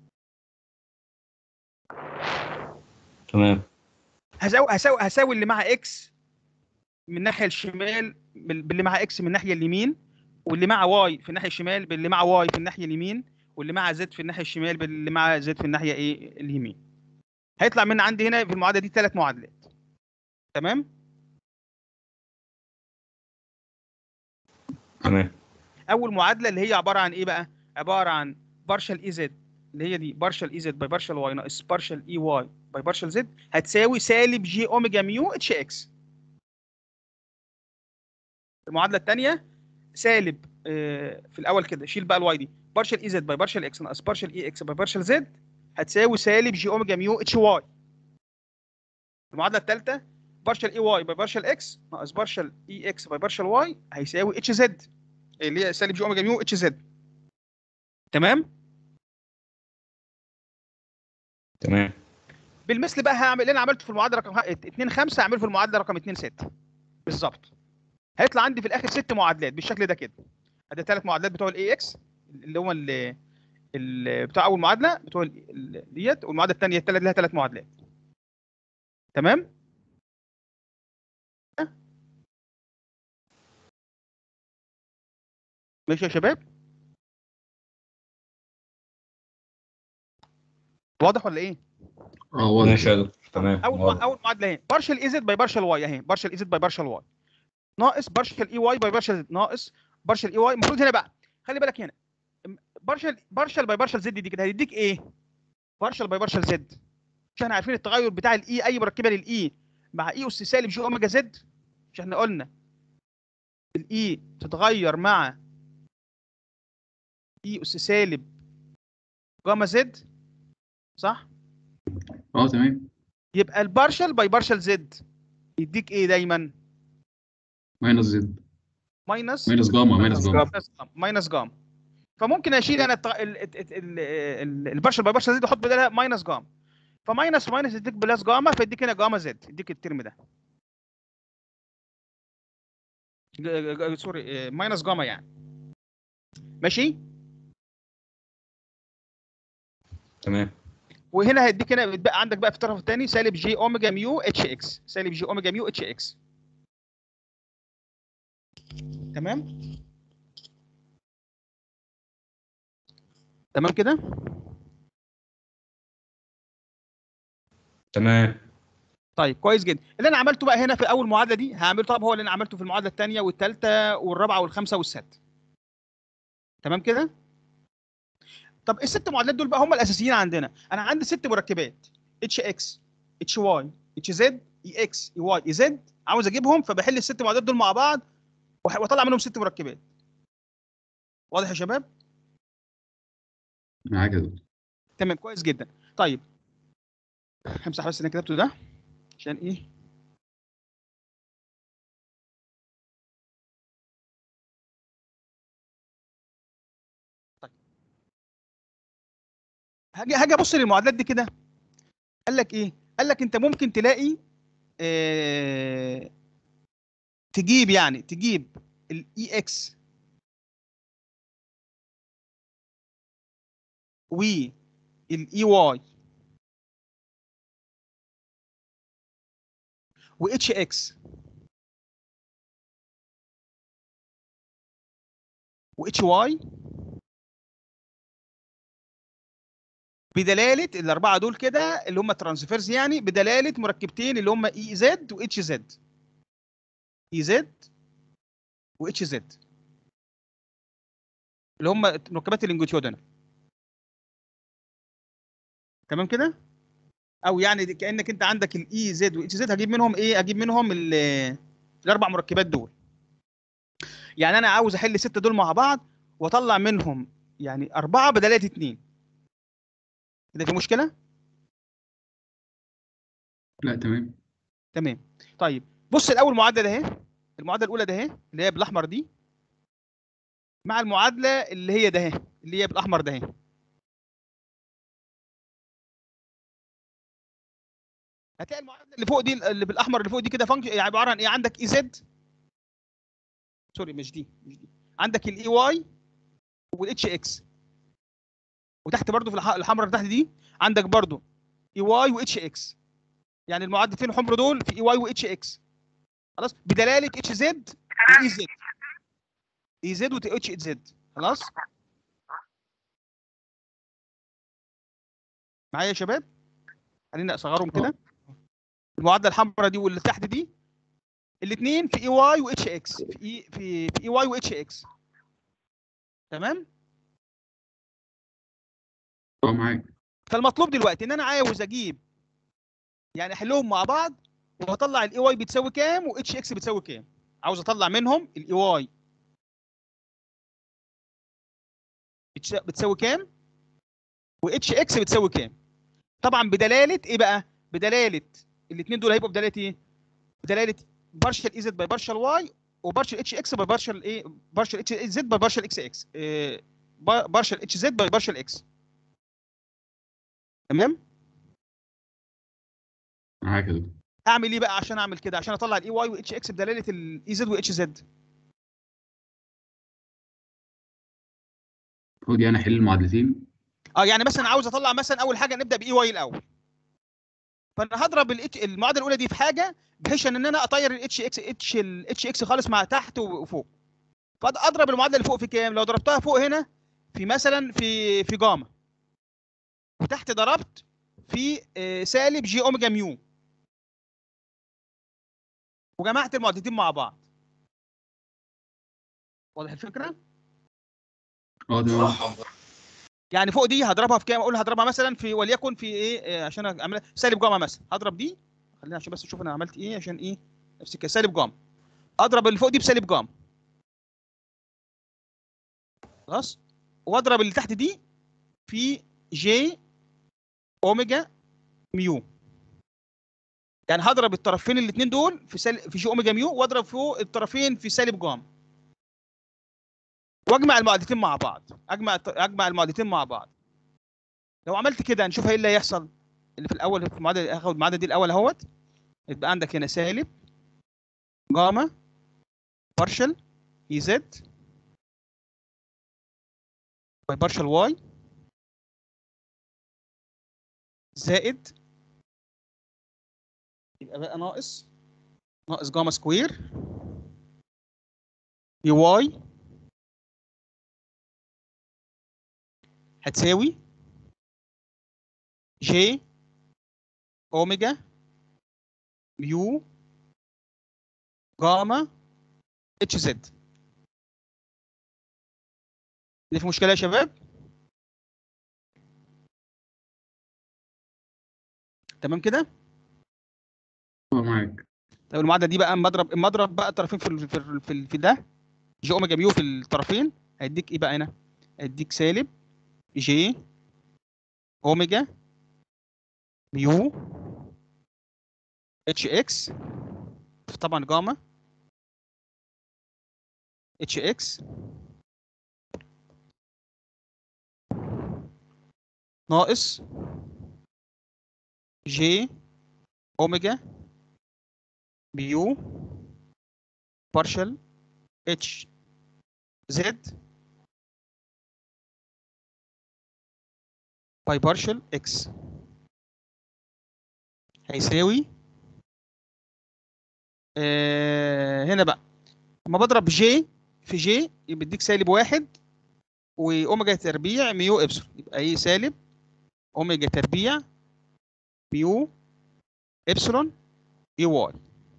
تمام هساوي هساوي هساوي اللي مع اكس من الناحيه الشمال بال- باللي مع اكس من الناحيه اليمين واللي مع واي في الناحيه الشمال باللي مع واي في الناحيه اليمين واللي مع زد في الناحيه الشمال باللي مع زد في الناحيه ايه اليمين هيطلع من عندي هنا في المعادله دي ثلاث معادلات تمام تمام اول معادله اللي هي عباره عن ايه بقى عباره عن بارشل اي زد اللي هي دي بارشل اي زد باي بارشل واي ناقص بارشل اي واي باي بارشل زد هتساوي سالب جي اوميجا ميو اتش اكس المعادله الثانيه سالب آه، في الاول كده شيل بقى الواي دي بارشل اي زد باي بارشل اكس ناقص بارشل اي اكس باي بارشل زد هتساوي سالب جي اوميجا ميو اتش واي المعادله الثالثه بارشل اي واي باي بارشل اكس ناقص بارشل اي اكس باي بارشل واي هيساوي اتش زد اللي هي سالب جي اوميجا ميو اتش زد تمام تمام بالمثل بقى هعمل اللي انا عملته في المعادله رقم 2 5 هعمله في المعادله رقم 2 6 بالظبط هيطلع عندي في الاخر ست معادلات بالشكل ده كده ادي ثلاث معادلات بتوع الاي اكس اللي هم ال ال- بتوع اول معادله بتوع ال- ال- ديت والمعادله الثانيه الثالث لها ثلاث معادلات تمام ماشي يا شباب واضح ولا ايه اه واضح ماشي يا دكتور تمام اول واضح. اول معادله اهي بارشل اي زد باي بارشل واي اهي بارشل اي زد باي بارشل واي ناقص بارشل اي واي باي بارشل زد ناقص بارشل اي واي المفروض هنا بقى خلي بالك هنا بارشل بارشل باي بارشل زد دي كده هتديك ايه بارشل باي بارشل زد مش احنا عارفين التغير بتاع الاي اي مركبه للاي مع اي اس سالب جي اوميجا زد مش احنا قلنا الاي تتغير مع اي اس سالب جاما زد صح اه تمام يبقى البارشل باي بارشل زد يديك ايه دايما ماينس زد ماينس ماينس جاما ماينس جاما ماينس جام ماينس جام فممكن اشيل انا الت- ال- ال- ال- ال- البارشل باي بارشل زد احط بدالها ماينس جام فماينس وماينس يديك بلس جاما فيديك هنا جاما زد يديك الترم ده ج- ج- سوري آه، ماينس جاما يعني ماشي تمام وهنا هيديك هنا بتبقى عندك بقى في الطرف الثاني سالب جي اوميجا ميو اتش اكس سالب جي اوميجا ميو اتش اكس تمام تمام كده تمام طيب كويس جدا اللي انا عملته بقى هنا في اول معادله دي هعمله طب هو اللي انا عملته في المعادله الثانيه والثالثه والرابعه والخامسه والسادسه تمام كده طب الست معادلات دول بقى هم الاساسيين عندنا انا عندي ست مركبات اتش اكس اتش واي اتش زد اي اكس اي واي اي زد عاوز اجيبهم فبحل الست معادلات دول مع بعض وح- واطلع منهم ست مركبات واضح يا شباب معاك يا دكتور تمام كويس جدا طيب همسح بس اللي انا كتبته ده عشان ايه طيب هاجي هاجي ابص للمعادلات دي كده قال لك ايه قال لك انت ممكن تلاقي آه تجيب يعني تجيب الاي اكس والاي واي واتش اكس واتش واي بدلاله الاربعه دول كده اللي هم ترانسفيرز يعني بدلاله مركبتين اللي هم اي زد واتش زد اي زد واتش زد اللي هم مركبات اللينجوتيودنا تمام كده او يعني دي- كانك انت عندك الاي زد والاتش زد هجيب منهم ايه اجيب منهم ال- الاربع مركبات دول يعني انا عاوز احل السته دول مع بعض واطلع منهم يعني اربعه بدلات اتنين كده في مشكله لا تمام تمام طيب بص الاول معادله ده اهي المعادله الاولى ده اهي اللي هي بالاحمر دي مع المعادله اللي هي ده اهي اللي هي بالاحمر ده اهي هتلاقي المعادله اللي فوق دي اللي بالاحمر اللي فوق دي كده فانكشن يعني عباره عن ايه عندك اي زد سوري مش دي مش دي عندك الاي واي والاتش اكس وتحت برضو في الح- الحمراء اللي تحت دي عندك برضو اي واي واتش اكس يعني المعادلتين الحمر دول في اي واي واتش اكس خلاص بدلاله اتش زد واي زد اي زد واتش زد خلاص معايا يا شباب خلينا اصغرهم كده المعادله الحمراء دي واللي تحت دي الاثنين في اي واي واتش اكس في اي في في اي واي واتش اكس تمام اه معاك فالمطلوب دلوقتي ان انا عاوز اجيب يعني احلهم مع بعض واطلع الاي واي بتساوي كام واتش اكس بتساوي كام عاوز اطلع منهم الاي واي بتساوي كام واتش اكس بتساوي كام طبعا بدلاله ايه بقى بدلاله الاثنين دول هيبقوا بدلاله ايه بدلاله بارشل اي زد باي بارشل واي وبارشل اتش اكس باي بارشل ايه بارشل اتش زد باي بارشل اكس اكس بارشل اتش زد باي بارشل اكس تمام معاك يا دكتور اعمل ايه بقى عشان اعمل كده عشان اطلع الاي واي واتش اكس بدلاله الاي زد واتش زد المفروض يعني احل المعادلتين اه يعني مثلا عاوز اطلع مثلا اول حاجه نبدا باي واي الاول فانا هضرب الاتش المعادله الاولى دي في حاجه بحيث ان انا اطير الاتش اكس اتش الاتش اكس خالص مع تحت وفوق فاضرب المعادله اللي فوق في كام لو ضربتها فوق هنا في مثلا في في جاما وتحت ضربت في آه، سالب جي اوميجا ميو وجمعت المعادلتين مع بعض واضح الفكره اه تمام يعني فوق دي هضربها في كام اقول هضربها مثلا في وليكن في ايه آه، عشان اعمل سالب جاما مثلا هضرب دي خلينا عشان بس اشوف انا عملت ايه عشان ايه نفس الكلام سالب جاما اضرب اللي فوق دي بسالب جاما خلاص واضرب اللي تحت دي في جي اوميجا ميو يعني هضرب الطرفين الاثنين دول في سال... في جي اوميجا ميو واضرب فوق الطرفين في سالب جاما واجمع المعادلتين مع بعض اجمع اجمع المعادلتين مع بعض لو عملت كده هنشوف ايه اللي هيحصل اللي في الاول في المعادله هاخد المعادله دي الاول اهوت يبقى عندك هنا سالب جاما بارشل اي زد باي بارشل واي زائد يبقى بقى ناقص ناقص جاما سكوير بي واي هتساوي جي اوميجا ميو جاما اتش زد اللي في مشكله يا شباب تمام كده اه معاك طب المعادله دي بقى مضرب المضرب بقى الطرفين في ال- في ال- في, ال- في ده جي اوميجا ميو في الطرفين هيديك ايه بقى هنا هيديك سالب جي اوميجا ميو اتش اكس طبعا جاما اتش اكس ناقص جي اوميجا ميو بارشل اتش زد باي بارشل اكس هيساوي آه هنا بقى لما بضرب جي في جي يبقى بيديك سالب واحد واوميجا تربيع ميو ابسلون يبقى ايه سالب اوميجا تربيع ميو ابسلون اي واي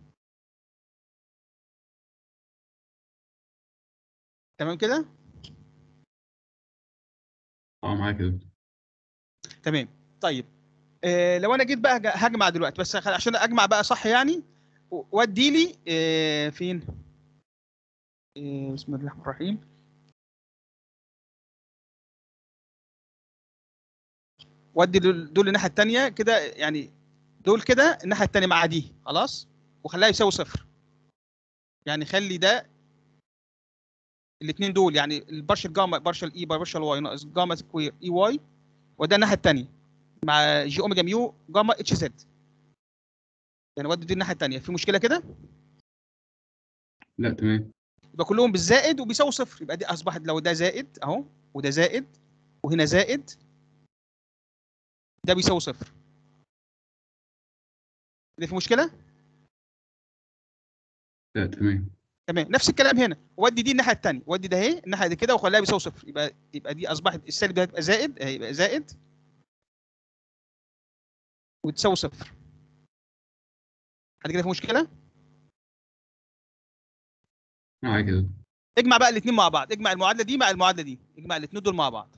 تمام كده اه معاك يا دكتور تمام طيب آه لو انا جيت بقى هج- هجمع دلوقتي بس خل- عشان اجمع بقى صح يعني و- وادي لي آه فين آه بسم الله الرحمن الرحيم وادي دول دول الناحيه الثانيه كده يعني دول كده الناحيه الثانيه مع دي خلاص وخليها يساوي صفر يعني خلي ده الاثنين دول يعني البارشل جاما بارشل اي بارشل واي ناقص جاما سكوير اي واي وده الناحيه الثانيه مع جي اوميجا ميو جاما اتش زد يعني ودي دي الناحيه الثانيه في مشكله كده لا تمام يبقى كلهم بالزائد وبيساووا صفر يبقى دي اصبحت لو ده زائد اهو وده زائد وهنا زائد ده بيساوي صفر دي في مشكله لا تمام تمام نفس الكلام هنا ودي دي الناحيه الثانيه ودي ده اهي الناحيه دي كده وخليها بيساوي صفر يبقى يبقى دي اصبحت السالب ده هتبقى زائد اهي يبقى زائد وتساوي صفر حد كده في مشكله معاك يا دكتور اجمع بقى الاثنين مع بعض اجمع المعادله دي مع المعادله دي اجمع الاثنين دول مع بعض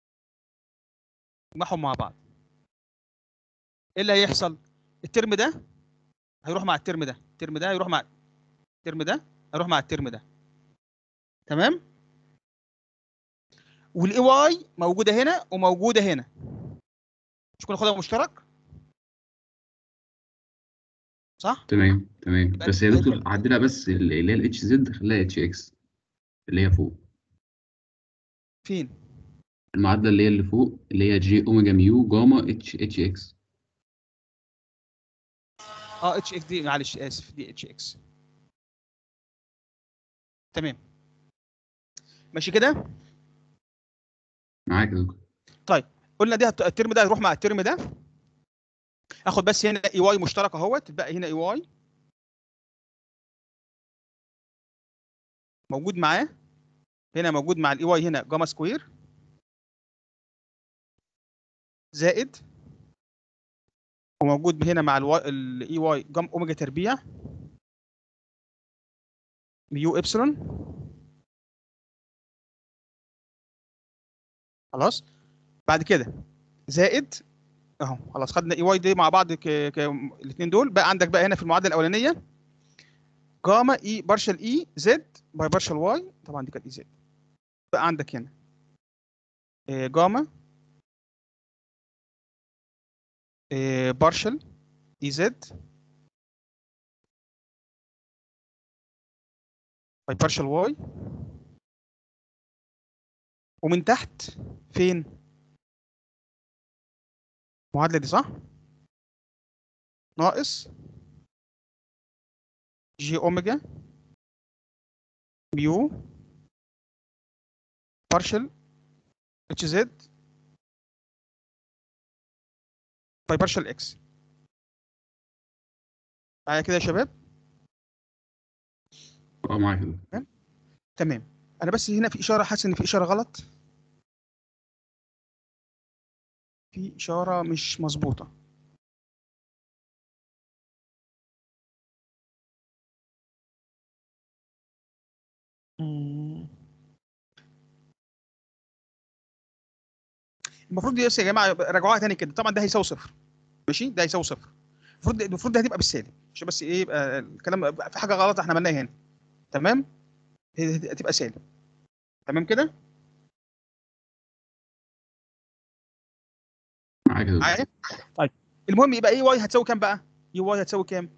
اجمعهم مع بعض ايه اللي هيحصل الترم ده هيروح مع الترم ده الترم ده هيروح مع الترم ده هيروح مع الترم ده تمام والاي واي موجوده هنا وموجوده هنا مش كنا ناخدها مشترك صح تمام تمام يبقى بس يا يبقى- دكتور عدلها بس اللي هي الاتش زد خليها اتش اكس اللي هي فوق فين المعادله اللي هي اللي فوق اللي هي جي اوميجا ميو جاما اتش اتش اكس اه اتش اكس دي معلش اسف دي اتش اكس تمام ماشي كده معاك يا دكتور قلنا دي هت- الترم ده هيروح مع الترم ده اخد بس هنا اي واي مشترك اهوت تبقى هنا اي واي موجود معاه هنا موجود مع الاي واي هنا جاما سكوير زائد وموجود هنا مع الاي واي جام اوميجا تربيع ميو ابسلون خلاص بعد كده زائد اهو خلاص خدنا اي واي دي مع بعض ك... ك... الاثنين دول بقى عندك بقى هنا في المعادله الاولانيه جاما اي بارشل اي زد باي بارشل واي طبعا دي كانت اي زد بقى عندك هنا آه، جاما آه، بارشل اي زد باي بارشل واي ومن تحت فين المعادلة دي صح؟ ناقص جي اوميجا ميو بارشل اتش زد باي بارشل اكس معايا كده يا شباب اه معاك يا دكتور تمام انا بس هنا في اشاره حاسس ان في اشاره غلط في اشاره مش مظبوطه مم. المفروض دي بس يا جماعه راجعوها تاني كده طبعا ده هيساوي صفر ماشي ده هيساوي صفر المفروض المفروض ده هتبقى بالسالب عشان بس ايه يبقى الكلام في حاجه غلط احنا عملناها هنا تمام هي هتبقى سالب تمام كده معاك يا دكتور معايا طيب المهم يبقى اي واي هتساوي كام بقى اي واي هتساوي كام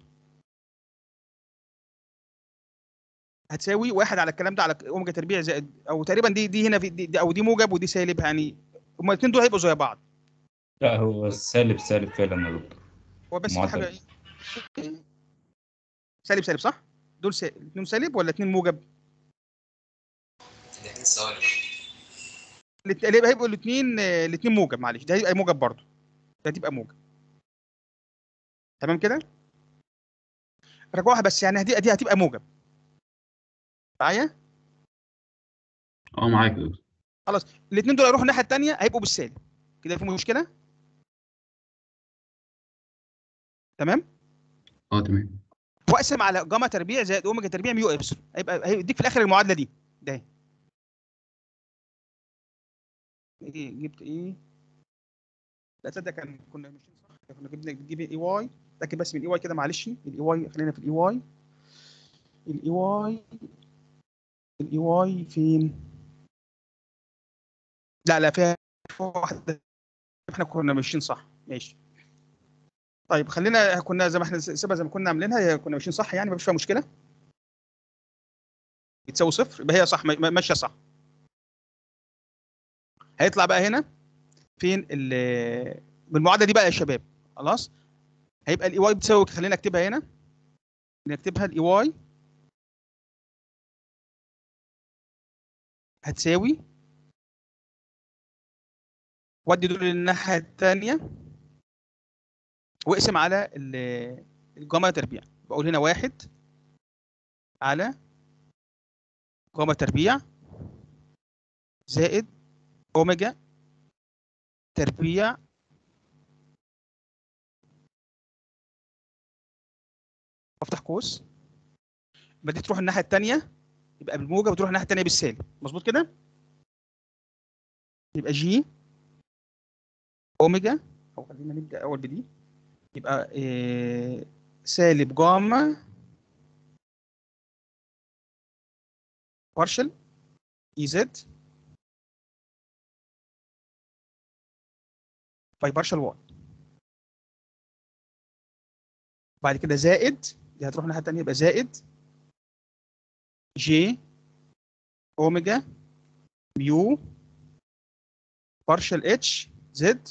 هتساوي واحد على الكلام ده على اوميجا تربيع زائد او تقريبا دي دي هنا في دي, دي او دي موجب ودي سالب يعني هما الاثنين دول هيبقوا زي بعض لا هو سالب سالب فعلا يا دكتور هو بس في معدل. حاجه ايه سالب سالب صح دول سالب الاثنين سالب ولا اثنين موجب الاثنين سوا الات- اللي هيبقوا الاثنين الاثنين موجب معلش ده هيبقى موجب برضه ده هتبقى موجب تمام كده رجعوها بس يعني دي دي هتبقى موجب معايا اه معاك يا دكتور الاثنين دول هيروحوا الناحيه الثانيه هيبقوا بالسالب كده في مشكله تمام اه تمام واقسم على جاما تربيع زائد اوميجا تربيع ميو ابسلون هيبقى هيديك في الاخر المعادله دي ده ايه جبت ايه لا تصدق كان كنا ماشيين صح كنا جبنا بتجيب اي واي لكن بس من الاي واي كده معلش الاي واي خلينا في الاي واي الاي واي الاي واي فين لا لا فيها واحده احنا كنا ماشيين صح ماشي طيب خلينا كنا زي ما احنا سيبها زي ما كنا عاملينها هي كنا ماشيين صح يعني مفيش فيها مشكله بتساوي صفر يبقى هي صح ما- ما- ماشيه صح هيطلع بقى هنا فين ال بالمعادله دي بقى يا شباب خلاص هيبقى الاي واي بتساوي خلينا اكتبها هنا نكتبها الاي واي هتساوي ودي دول الناحيه الثانيه واقسم على ال- الجاما تربيع بقول هنا واحد على جاما تربيع زائد اوميجا تربيع افتح قوس يبقى دي تروح الناحيه الثانيه يبقى بالموجب وتروح الناحيه الثانيه بالسالب مظبوط كده يبقى جي اوميجا او خلينا نبدا اول بدي يبقى إيه سالب جاما بارشل اي زد باي بارشل واي بعد كده زائد دي هتروح الناحيه الثانيه يبقى زائد جي اوميجا ميو بارشل اتش زد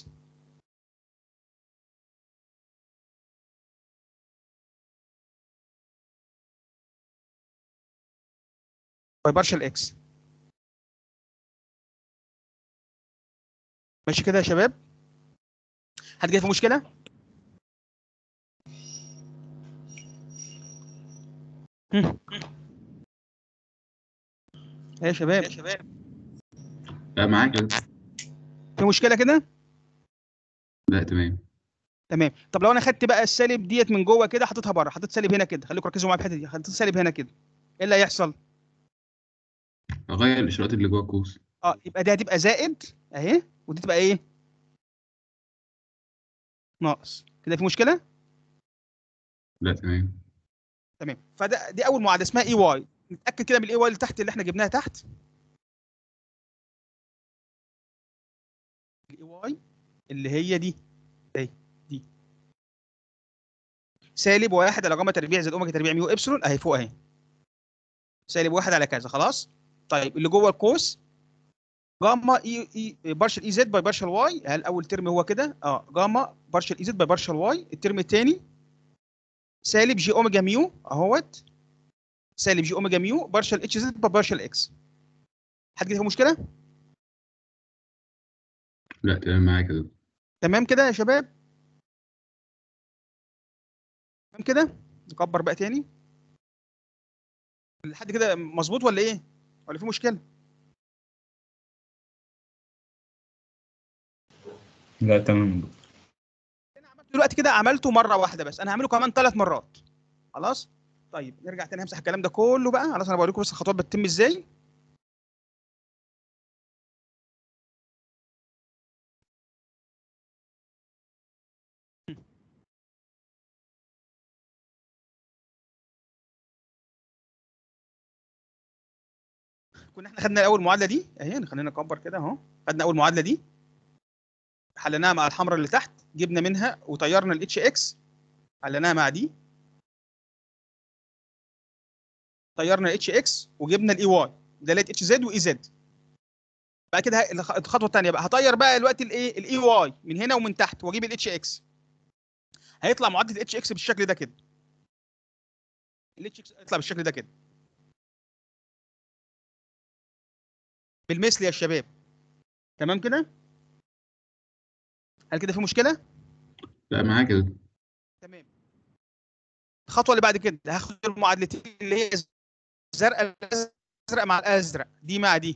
باي بارشل اكس ماشي كده يا شباب حد جاي في مشكله هم. ايه يا شباب لا معاك يا دكتور في مشكله كده لا تمام تمام طب لو انا خدت بقى السالب ديت من جوه كده حطيتها بره حطيت سالب هنا كده خليكم ركزوا معايا في الحته دي حطيت سالب هنا كده ايه اللي هيحصل اغير الاشارات اللي جوه القوس اه يبقى دي هتبقى زائد اهي ودي تبقى ايه ناقص كده في مشكله لا تمام تمام فده دي اول معادله اسمها اي واي نتاكد كده من الاي واي اللي تحت اللي احنا جبناها تحت الاي واي اللي هي دي اهي دي سالب واحد على جاما تربيع زائد اوميجا تربيع ميو ابسلون اهي فوق اهي سالب واحد على كذا خلاص طيب اللي جوه القوس جاما اي اي بارشل اي زد باي بارشل واي هل اول ترم هو كده اه جاما بارشل اي زد باي بارشل واي الترم الثاني سالب جي اوميجا ميو اهوت سالب جي اوميجا ميو بارشل اتش زد باي بارشل اكس حد كده في مشكله لا تمام معاك يا دكتور تمام كده يا شباب كده نكبر بقى تاني لحد كده مظبوط ولا ايه ولا في مشكله لا تمام دلوقتي كده عملته مره واحده بس انا هعمله كمان ثلاث مرات خلاص طيب نرجع تاني همسح الكلام ده كله بقى خلاص انا بوريكم بس الخطوات بتتم ازاي كنا احنا خدنا اول معادله دي اهي خلينا نكبر كده اهو خدنا اول معادله دي حليناها مع الحمراء اللي تحت جبنا منها وطيرنا الاتش اكس حليناها مع دي طيرنا الاتش اكس وجبنا الاي واي دلالة اتش زد واي زد بعد كده ه- الخطوه الثانيه بقى هطير بقى دلوقتي الايه الاي واي من هنا ومن تحت واجيب الاتش اكس هيطلع معادله الاتش اكس بالشكل ده كده الاتش اكس هيطلع بالشكل ده كده بالمثل يا شباب تمام كده هل كده في مشكله لا معاك يا دكتور تمام الخطوه اللي بعد كده هاخد المعادلتين اللي هي الزرقاء الازرق مع الازرق دي مع دي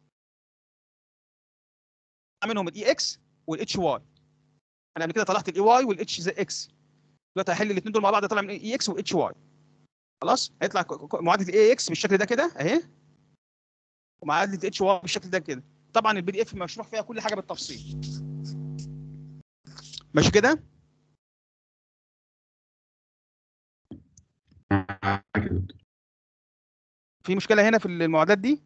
منهم الاي اكس والاتش واي انا قبل كده طلعت الاي واي والاتش اكس دلوقتي هحل الاثنين دول مع بعض طلع من الاي اكس والاتش واي خلاص هيطلع ك- ك- معادله الاي اكس بالشكل ده كده اهي ومعادله الاتش واي بالشكل ده كده طبعا البي دي اف مشروح فيها كل حاجه بالتفصيل ماشي كده معاك يا دكتور في مشكله هنا في المعادلات دي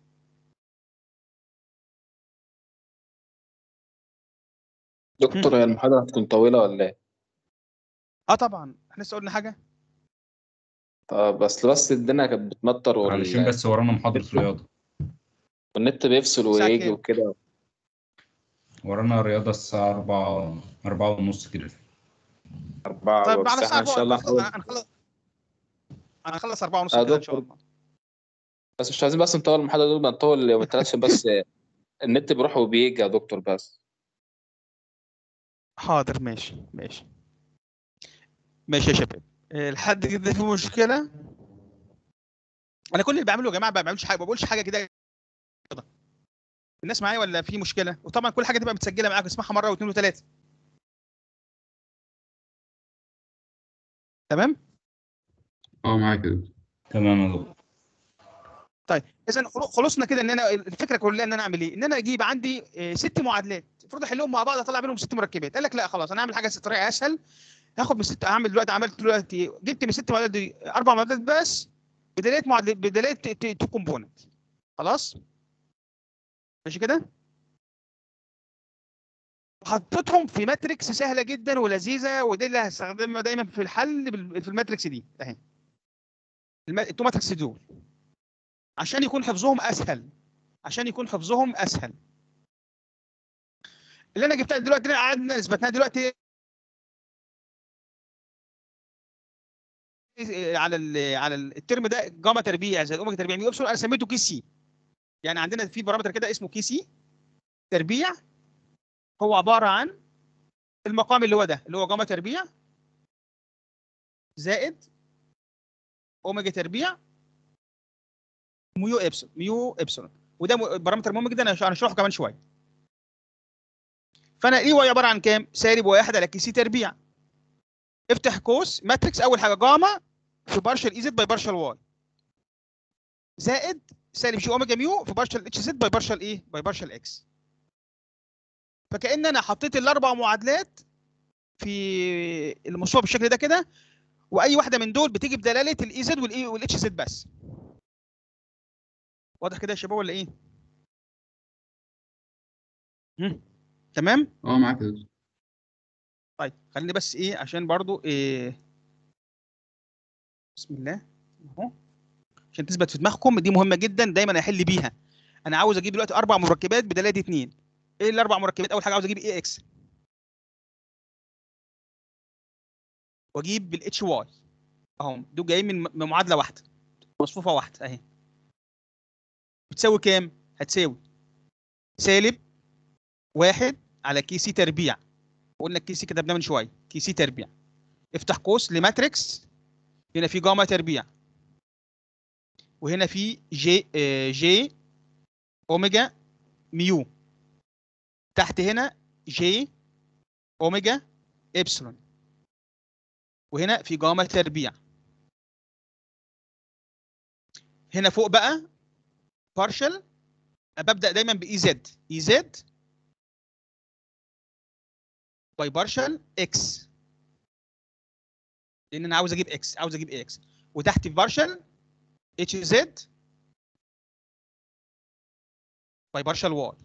دكتور هي المحاضرة هتكون طويلة ولا ايه؟ اه طبعا احنا لسه قلنا حاجه طب اصل بس الدنيا كانت بتمطر وال- علشان بس ورانا محاضرة رياضة والنت بيفصل الساعة ويجي كام؟ وكده ورانا رياضة الساعة أربعة أربعة ونص كده أربعة طيب بس بعد احنا الساعه إن شاء الله هنحاول هنخلص هنخلص 4 ونص آه، كده ان شاء دكتور. الله بس مش عايزين بس نطول المحاضرة دول بنطول يوم التلات عشان بس النت بيروح وبيجي يا دكتور بس حاضر ماشي ماشي ماشي يا شباب آه، لحد كده في مشكله انا كل اللي بعمله يا جماعه ما بعملش حاجه ما بقولش حاجه كده كده. الناس معايا ولا في مشكله وطبعا كل حاجه تبقى متسجله معاك اسمعها مره واثنين وثلاثه تمام اه معاك يا دكتور تمام يا دكتور اذا خلصنا كده ان انا الفكره كلها ان انا اعمل ايه؟ ان انا اجيب عندي آه، ست معادلات المفروض احلهم مع بعض اطلع منهم ست مركبات قال لك لا خلاص انا هعمل حاجه طريقه اسهل هاخد من ست هعمل دلوقتي عملت دلوقتي جبت من ست معادلات دي اربع معادلات بس بدلاله معادلات بدلاله تو كومبوننت خلاص ماشي كده حطيتهم في ماتريكس سهله جدا ولذيذه ودي اللي هستخدمها دايما في الحل بال- في الماتريكس دي اهي الم- التو ماتريكس دول عشان يكون حفظهم اسهل عشان يكون حفظهم اسهل اللي انا جبتها دلوقتي اللي قعدنا اثبتناها دلوقتي على ال على ال- الترم ده جاما تربيع زائد اوميجا تربيع ميو ابسلون انا سميته كي سي يعني عندنا في بارامتر كده اسمه كي سي تربيع هو عباره عن المقام اللي هو ده اللي هو جاما تربيع زائد اوميجا تربيع ميو ابسلون ميو ابسلون وده م- بارامتر مهم جدا انا هنشرحه كمان شويه فانا اي واي عباره عن كام سالب واحد على كي سي تربيع افتح قوس ماتريكس اول حاجه جاما في بارشل اي زد باي بارشل واي زائد سالب جي اوميجا ميو في بارشل اتش زد باي بارشل ايه باي بارشل اكس فكأن انا حطيت الاربع معادلات في المصفوفه بالشكل ده كده واي واحده من دول بتيجي بدلاله الاي زد والاي والاتش زد بس واضح كده يا شباب ولا ايه هم. تمام اه معاك يا دكتور طيب خليني بس ايه عشان برضو إيه بسم الله اهو عشان تثبت في دماغكم دي مهمه جدا دايما احل بيها انا عاوز اجيب دلوقتي اربع مركبات بدلاله اتنين ايه الاربع مركبات اول حاجه عاوز اجيب اي اكس واجيب بالاتش واي اهو دول جايين من من معادله واحده مصفوفه واحده اهي بتساوي كام هتساوي سالب واحد على كي سي تربيع قلنا الكي سي كتبناه من شويه كي سي تربيع افتح قوس لماتريكس هنا في جاما تربيع وهنا في جي آه، جي اوميجا ميو تحت هنا جي اوميجا ابسلون وهنا في جاما تربيع هنا فوق بقى بارشل ببدا دايما باي زد اي زد باي بارشل اكس لان انا عاوز اجيب اكس عاوز اجيب اكس وتحت في بارشل اتش زد باي بارشل واي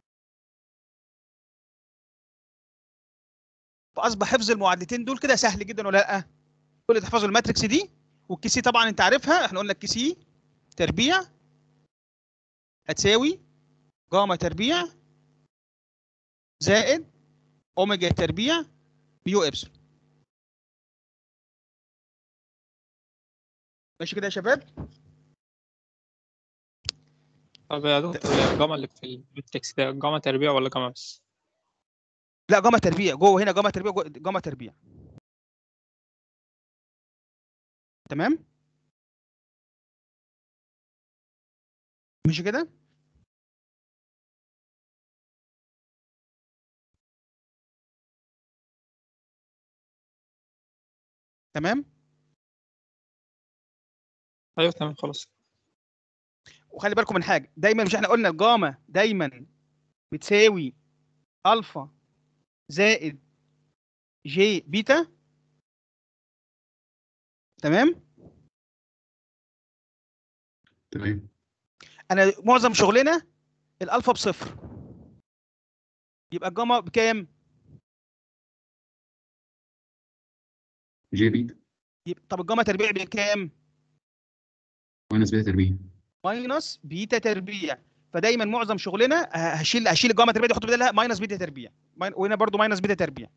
فاصبح حفظ المعادلتين دول كده سهل جدا ولا لا كل اللي تحفظوا الماتريكس دي والكي سي طبعا انت عارفها احنا قلنا الكي سي تربيع هتساوي جاما تربيع زائد اوميجا تربيع ميو ابسلون ماشي كده يا شباب طب يا دكتور الجامعة اللي في التكست ده جامعة تربيع ولا جامعة بس؟ لا جاما تربيع جوه هنا جاما تربيع جوه جاما تربيع تمام ماشي كده تمام أيوه تمام خلاص وخلي بالكم من حاجه دايما مش احنا قلنا الجاما دايما بتساوي الفا زائد جي بيتا تمام تمام انا معظم شغلنا الالفا بصفر يبقى الجاما بكام جي بيتا يبقى طب الجاما تربيع بكام ماينس بيتا تربيع ماينس بيتا تربيع فدايما معظم شغلنا ه- هشيل هشيل الجاما تربيع دي احط بدلها ماينس بيتا تربيع ماين- وهنا برضو ماينس بيتا تربيع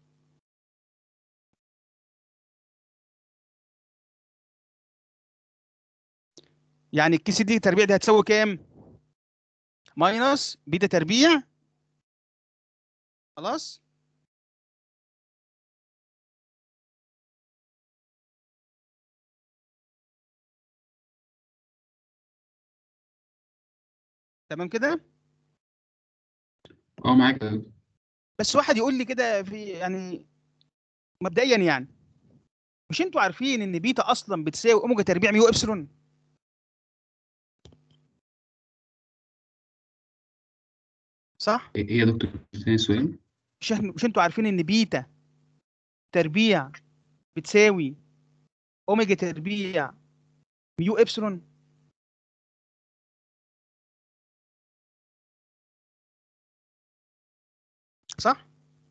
يعني الكيس دي تربيع دي هتساوي كام ماينس بيتا تربيع خلاص تمام كده اه معاك يا دكتور. بس واحد يقول لي كده في يعني مبدئيا يعني مش انتوا عارفين ان بيتا اصلا بتساوي اوميجا تربيع ميو ابسلون صح ايه إيه يا دكتور ثاني سؤال مش احنا مش انتوا عارفين ان بيتا تربيع بتساوي اوميجا تربيع ميو ابسلون صح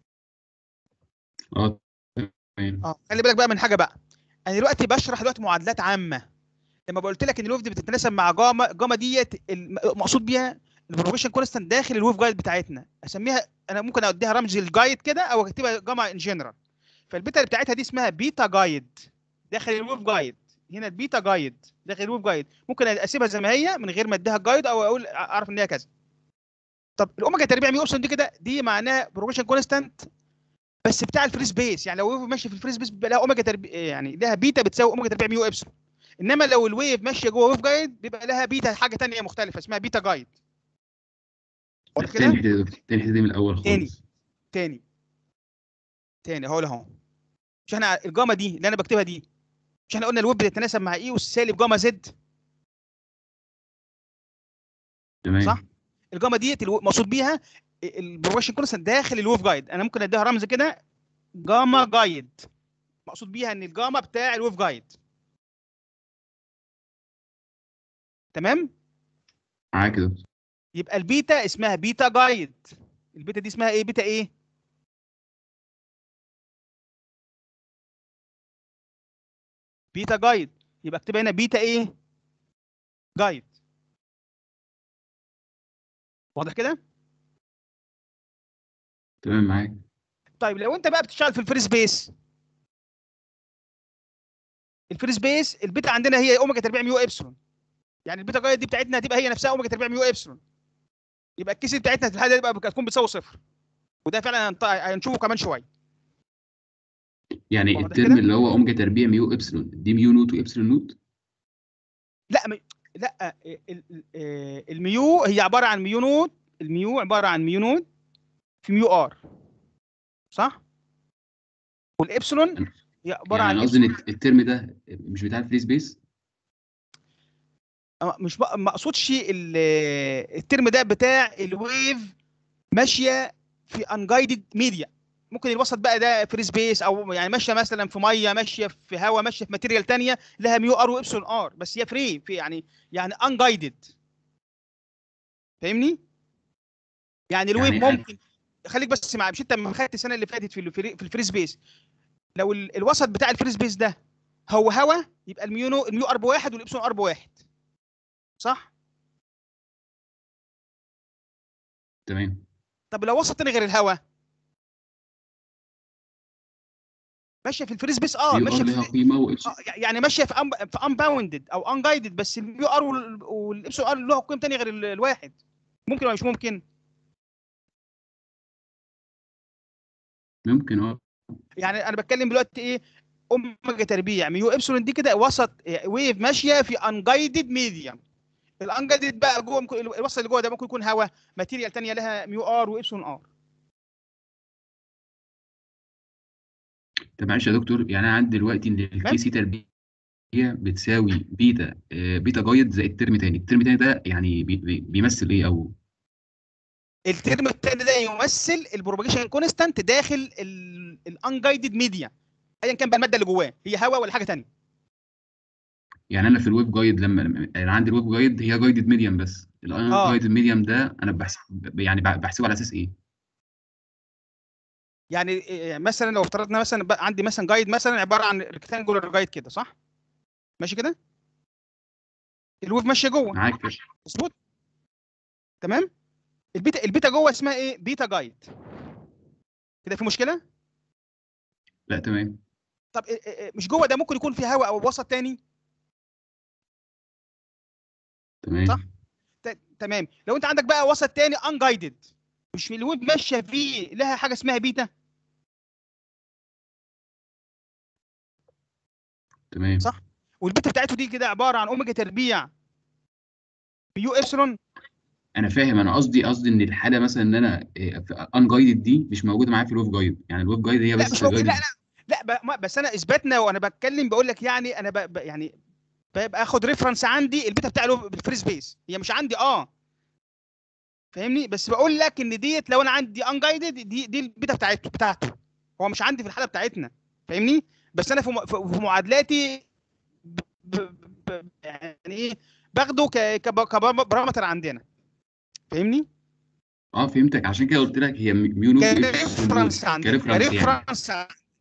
اه تمام اه خلي بالك بقى من حاجه بقى انا دلوقتي بشرح دلوقتي معادلات عامه لما قلت لك ان الويف دي بتتناسب مع جاما جاما ديت المقصود بيها البروبيشن كونستانت داخل الويف جايد بتاعتنا اسميها انا ممكن اديها رمز الجايد كده او اكتبها جاما ان جنرال فالبيتا اللي بتاعتها دي اسمها بيتا جايد داخل الويف جايد هنا البيتا جايد داخل الويف جايد ممكن اسيبها زي ما هي من غير ما اديها جايد او اقول اعرف ان هي كذا طب الاوميجا تربيع ميو اوبشن دي كده دي معناها بروبيشن كونستانت بس بتاع الفري سبيس يعني لو الويف ماشي في الفري سبيس بيبقى لها اوميجا تربيع يعني لها بيتا بتساوي اوميجا تربيع ميو ابسلون انما لو الويف ماشيه جوه ويف جايد بيبقى لها بيتا حاجه ثانيه مختلفه اسمها بيتا جايد واضح كده تاني حته يا دكتور تاني حته دي من الاول تاني. خالص تاني تاني اهو اهو مش احنا الجاما دي اللي انا بكتبها دي مش احنا قلنا الويب بتتناسب مع ايه والسالب جاما زد تمام صح؟ الجاما ديت الو- مقصود بيها البروباشن كونستنت داخل الويف جايد انا ممكن اديها رمز كده جاما جايد مقصود بيها ان الجاما بتاع الويف جايد تمام معاك يا دكتور يبقى البيتا اسمها بيتا جايد البيتا دي اسمها ايه بيتا ايه بيتا جايد يبقى اكتب هنا بيتا ايه جايد واضح كده تمام معاك طيب لو انت بقى بتشتغل في الفري سبيس الفري سبيس البيتا عندنا هي اوميجا تربيع ميو ابسلون يعني البيتا جايد دي بتاعتنا هتبقى هي نفسها اوميجا تربيع ميو ابسلون يبقى الكيس بتاعتنا في الحاله دي بقى هتكون بتساوي صفر وده فعلا هنط- هنشوفه كمان شويه يعني واضح الترم كده؟ اللي هو اوميجا تربيع ميو ابسلون دي ميو نوت وابسلون نوت لا م... لا ال- ال- آه، الميو هي عباره عن ميو نود الميو عباره عن ميو نود في ميو ار صح والابسلون هي عباره يعني عن انا قصدي ان إبسلون. الترم ده مش بتاع الفري سبيس أه، مش بق- ما اقصدش ال- الترم ده بتاع الويف ماشيه في انجايدد ميديا ممكن الوسط بقى ده فري سبيس او يعني ماشيه مثلا في ميه ماشيه في هواء ماشيه في ماتيريال تانية لها ميو ار وابسلون ار بس هي فري في يعني يعني انجايدد فاهمني؟ يعني الويف يعني ممكن خليك بس معايا مش انت لما خدت السنه اللي فاتت في الفري في الفري سبيس لو ال- الوسط بتاع الفري سبيس ده هو هواء يبقى الميو الميو ار بواحد والابسلون ار بواحد صح؟ تمام طب لو وسط تاني غير الهواء ماشيه في الفري سبيس اه ميو ماشيه ار ليها في قيمه واتش آه، يعني ماشيه في أم في انباوندد او انجايدد بس الميو ار وال- والابسلون ار له قيم تانية غير ال- الواحد ممكن ولا مش ممكن؟ ممكن اه يعني انا بتكلم دلوقتي ايه اوميجا تربيع ميو ابسلون دي كده وسط ويف ماشيه في انجايدد ميديم الانجايدد بقى جوه ممكن الوسط اللي جوه ده ممكن يكون هواء ماتيريال تانية لها ميو ار وابسلون ار طب معلش يا دكتور يعني انا عندي دلوقتي ان الكي سي تربيع بتساوي بيتا آه، بيتا جايد زائد ترم تاني الترم تاني ده يعني بي بي بيمثل ايه او الترم الثاني ده يمثل البروباجيشن كونستانت داخل الانجايدد ميديا ايا كان بقى الماده اللي جواه هي هواء ولا حاجه تانية يعني انا في الويب جايد لما لما- انا عندي الويب جايد هي جايدد ميديم بس آه. الجايدد ميديم ده انا بحسب يعني بحسبه على اساس ايه يعني إيه، مثلا لو افترضنا مثلا بقى عندي مثلا جايد مثلا عباره عن ريكتانجولار جايد كده صح ماشي كده الويف ماشيه جوه معاك مظبوط تمام البيتا البيتا جوه اسمها ايه بيتا جايد كده في مشكله لا تمام طب إيه- إيه- إيه، مش جوه ده ممكن يكون في هواء او وسط تاني تمام صح. ت- تمام لو انت عندك بقى وسط تاني انجايدد مش الويب ماشيه فيه لها حاجه اسمها بيتا تمام صح. والبيتا بتاعته دي كده عباره عن اوميجا تربيع بيو ابسلون انا فاهم انا قصدي قصدي ان الحاله مثلا ان انا ان جايدد دي مش موجوده معايا في الويب جايد يعني الويب جايد هي لا بس مش ممكن لا guided. لا لا ب- ما- بس انا اثباتنا وانا بتكلم بقول لك يعني انا ب... ب... يعني ب- باخد ريفرنس عندي البيتا بتاع الويب- الفري سبيس هي مش عندي اه فاهمني بس بقول لك ان ديت لو انا عندي انجايدد دي دي البيتا بتاعته بتاعته هو مش عندي في الحاله بتاعتنا فاهمني بس انا في م- في في معادلاتي ب... ب... ب... يعني ايه باخده ك... كب- كبارامتر عندنا فاهمني اه فهمتك عشان كده قلت لك هي ميو نوت كريفرنس عندنا كريفرنس يعني كريفرنس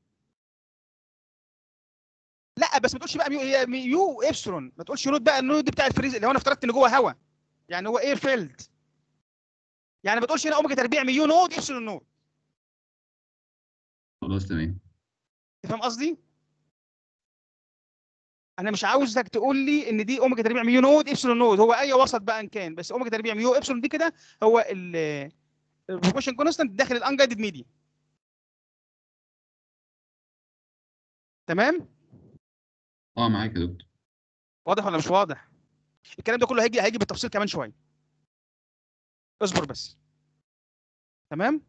لا بس ما تقولش بقى ميو هي ميو ابسلون ما تقولش نود بقى النود بتاع الفريز اللي هو انا افترضت ان جوه هواء يعني هو اير فيلد يعني ما تقولش هنا اوميجا تربيع ميو نود ابسلون نود خلاص تمام تفهم قصدي؟ انا مش عاوزك تقول لي ان دي اوميجا تربيع ميو نود ابسلون نود هو اي وسط بقى ان كان بس اوميجا تربيع ميو ابسلون دي كده هو البروبوشن كونستانت داخل الانجايدد ميديا تمام؟ اه معاك يا دكتور واضح ولا مش واضح؟ الكلام ده كله هيجي هيجي بالتفصيل كمان شويه. اصبر بس. تمام؟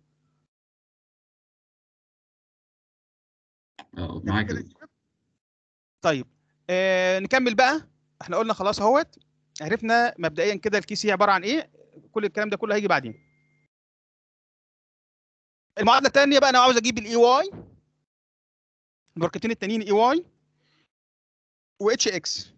اه معاك يا دكتور طيب آه نكمل بقى احنا قلنا خلاص اهوت عرفنا مبدئيا كده الكيس هي عباره عن ايه كل الكلام ده كله هيجي بعدين المعادله الثانيه بقى انا عاوز اجيب الاي واي المركبتين التانيين اي واي واتش اكس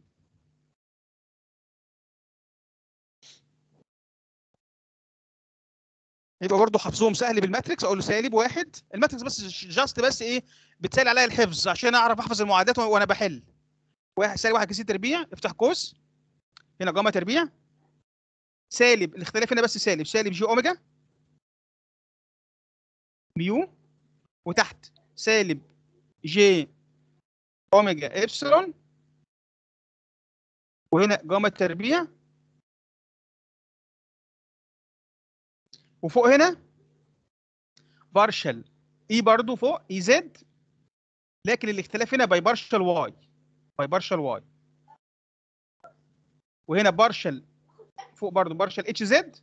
يبقى برضه حفظهم سهل بالماتريكس اقول له سالب واحد الماتريكس بس جاست بس ايه بتسهل عليا الحفظ عشان اعرف احفظ المعادلات وانا بحل واحد سالب واحد كيسي تربيع افتح قوس هنا جاما تربيع سالب الاختلاف هنا بس سالب سالب جي اوميجا ميو وتحت سالب جي اوميجا ابسلون وهنا جاما تربيع وفوق هنا بارشل اي برضو فوق اي زد لكن الاختلاف هنا باي بارشال واي باي بارشال واي وهنا بارشال فوق برضه بارشال اتش زد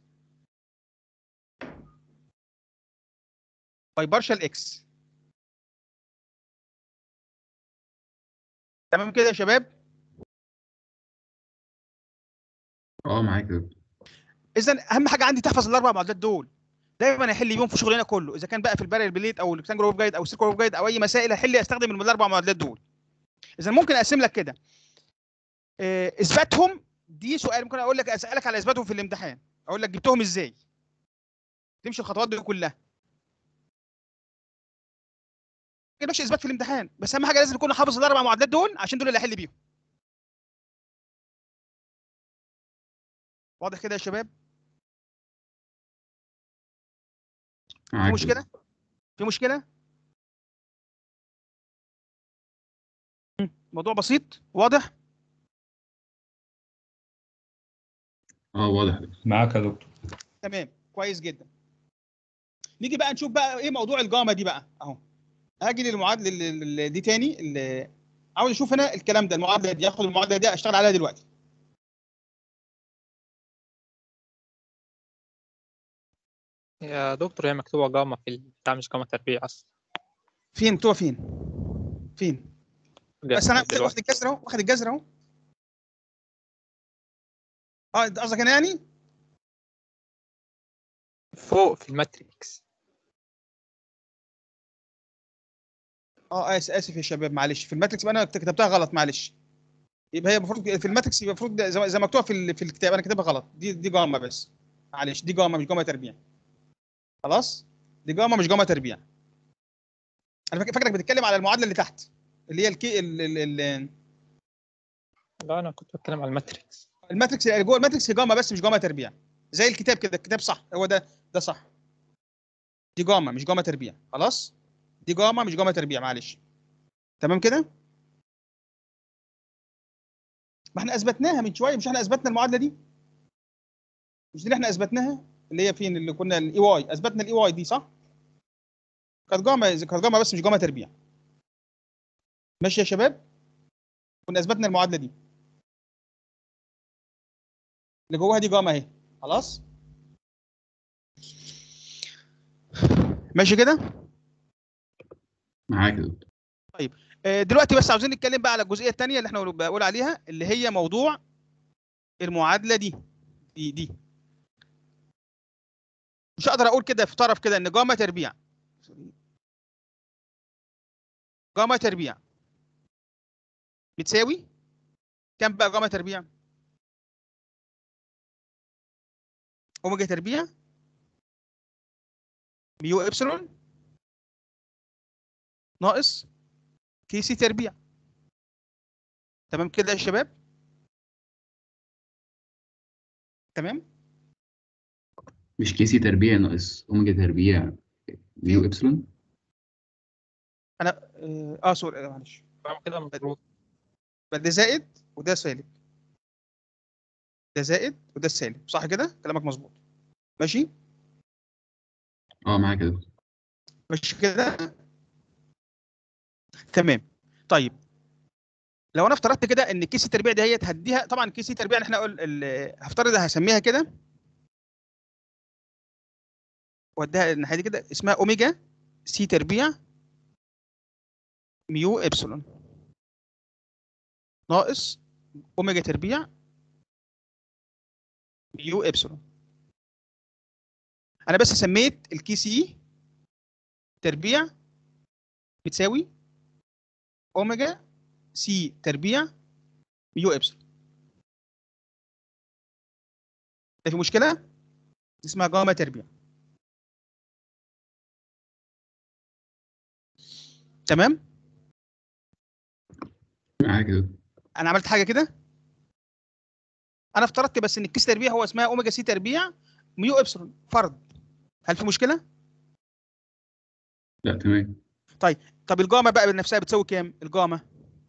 باي بارشال اكس تمام كده يا شباب اه معاك يا دكتور اذا اهم حاجه عندي تحفظ الاربع معادلات دول دايما هيحل بيهم في شغلنا كله اذا كان بقى في البارل بليت او الريكتانجل اوف جايد او السيركل اوف جايد او اي مسائل هحل استخدم من الاربع معادلات دول اذا ممكن اقسم لك كده آه، اثباتهم دي سؤال ممكن اقول لك اسالك على اثباتهم في الامتحان اقول لك جبتهم ازاي تمشي الخطوات دي كلها ما جبتش اثبات في الامتحان بس اهم حاجه لازم تكون حافظ الاربع معادلات دول عشان دول اللي هحل بيهم واضح كده يا شباب في معاك يا مشكله دكتور. في مشكله مم. موضوع بسيط واضح اه واضح يا دكتور. معاك يا دكتور تمام كويس جدا نيجي بقى نشوف بقى ايه موضوع الجاما دي بقى اهو هاجي للمعادله ال- ال- ال- دي تاني ال- عاوز اشوف هنا الكلام ده المعادله دي اخد المعادله دي اشتغل عليها دلوقتي يا دكتور هي مكتوبة جاما في البتاع مش جاما تربيع أصلا فين مكتوبه فين فين بس انا واخد دلوقتي. واخد الجذر اهو واخد الجذر اهو اه أنت قصدك انا يعني فوق في الماتريكس اه اسف اسف يا شباب معلش في الماتريكس يبقى انا كتبتها غلط معلش يبقى هي المفروض في الماتريكس يبقى المفروض زي زي ما مكتوبه في ال- في الكتاب انا كاتبها غلط دي دي جاما بس معلش دي جاما مش جاما تربيع خلاص دي جاما مش جاما تربيع انا فاكر فاكرك بتتكلم على المعادله اللي تحت اللي هي الكي ال ال ال لا أنا كنت بتكلم على الماتريكس الماتريكس اللي جوه الماتريكس هي جاما بس مش جاما تربيع زي الكتاب كده الكتاب صح هو ده ده صح دي جاما مش جاما تربيع خلاص دي جاما مش جاما تربيع معلش تمام كده ما احنا اثبتناها من شويه مش احنا اثبتنا المعادله دي مش دي اللي احنا اثبتناها اللي هي فين اللي كنا الاي واي اثبتنا الاي واي دي صح كانت جاما كانت جاما بس مش جاما تربيع ماشي يا شباب كنا اثبتنا المعادله دي اللي جواها دي جاما اهي خلاص ماشي كده معاك يا دكتور آه، دلوقتي بس عاوزين نتكلم بقى على الجزئيه الثانيه اللي احنا بقول عليها اللي هي موضوع المعادله دي دي دي مش هقدر اقول كده في طرف كده ان جاما تربيع جاما تربيع بتساوي كام بقى جاما تربيع اوميجا تربيع ميو ابسلون ناقص كي سي تربيع تمام كده يا شباب تمام مش كيسي تربيع ناقص اوميجا تربيع ميو ابسلون انا اه, آه سوري آه، معلش فاهم كده المفروض بل ده زائد وده سالب ده زائد وده السالب صح كده كلامك مظبوط ماشي اه معاك يا دكتور ماشي كده تمام طيب لو انا افترضت كده ان كيس التربيع دي هي هديها طبعا كيس التربيع اللي احنا قل... ال- هفترض هسميها كده واديها الناحيه دي كده اسمها اوميجا سي تربيع ميو ابسلون ناقص اوميجا تربيع ميو ابسلون انا بس سميت الكي سي تربيع بتساوي اوميجا سي تربيع ميو ابسلون ده في مشكله دي اسمها جاما تربيع تمام معاك يا دكتور انا عملت حاجه كده انا افترضت بس ان الكيس تربيع هو اسمها اوميجا سي تربيع ميو ابسلون فرض هل في مشكله لا تمام طب الجاما بقى بنفسها بتساوي كام الجاما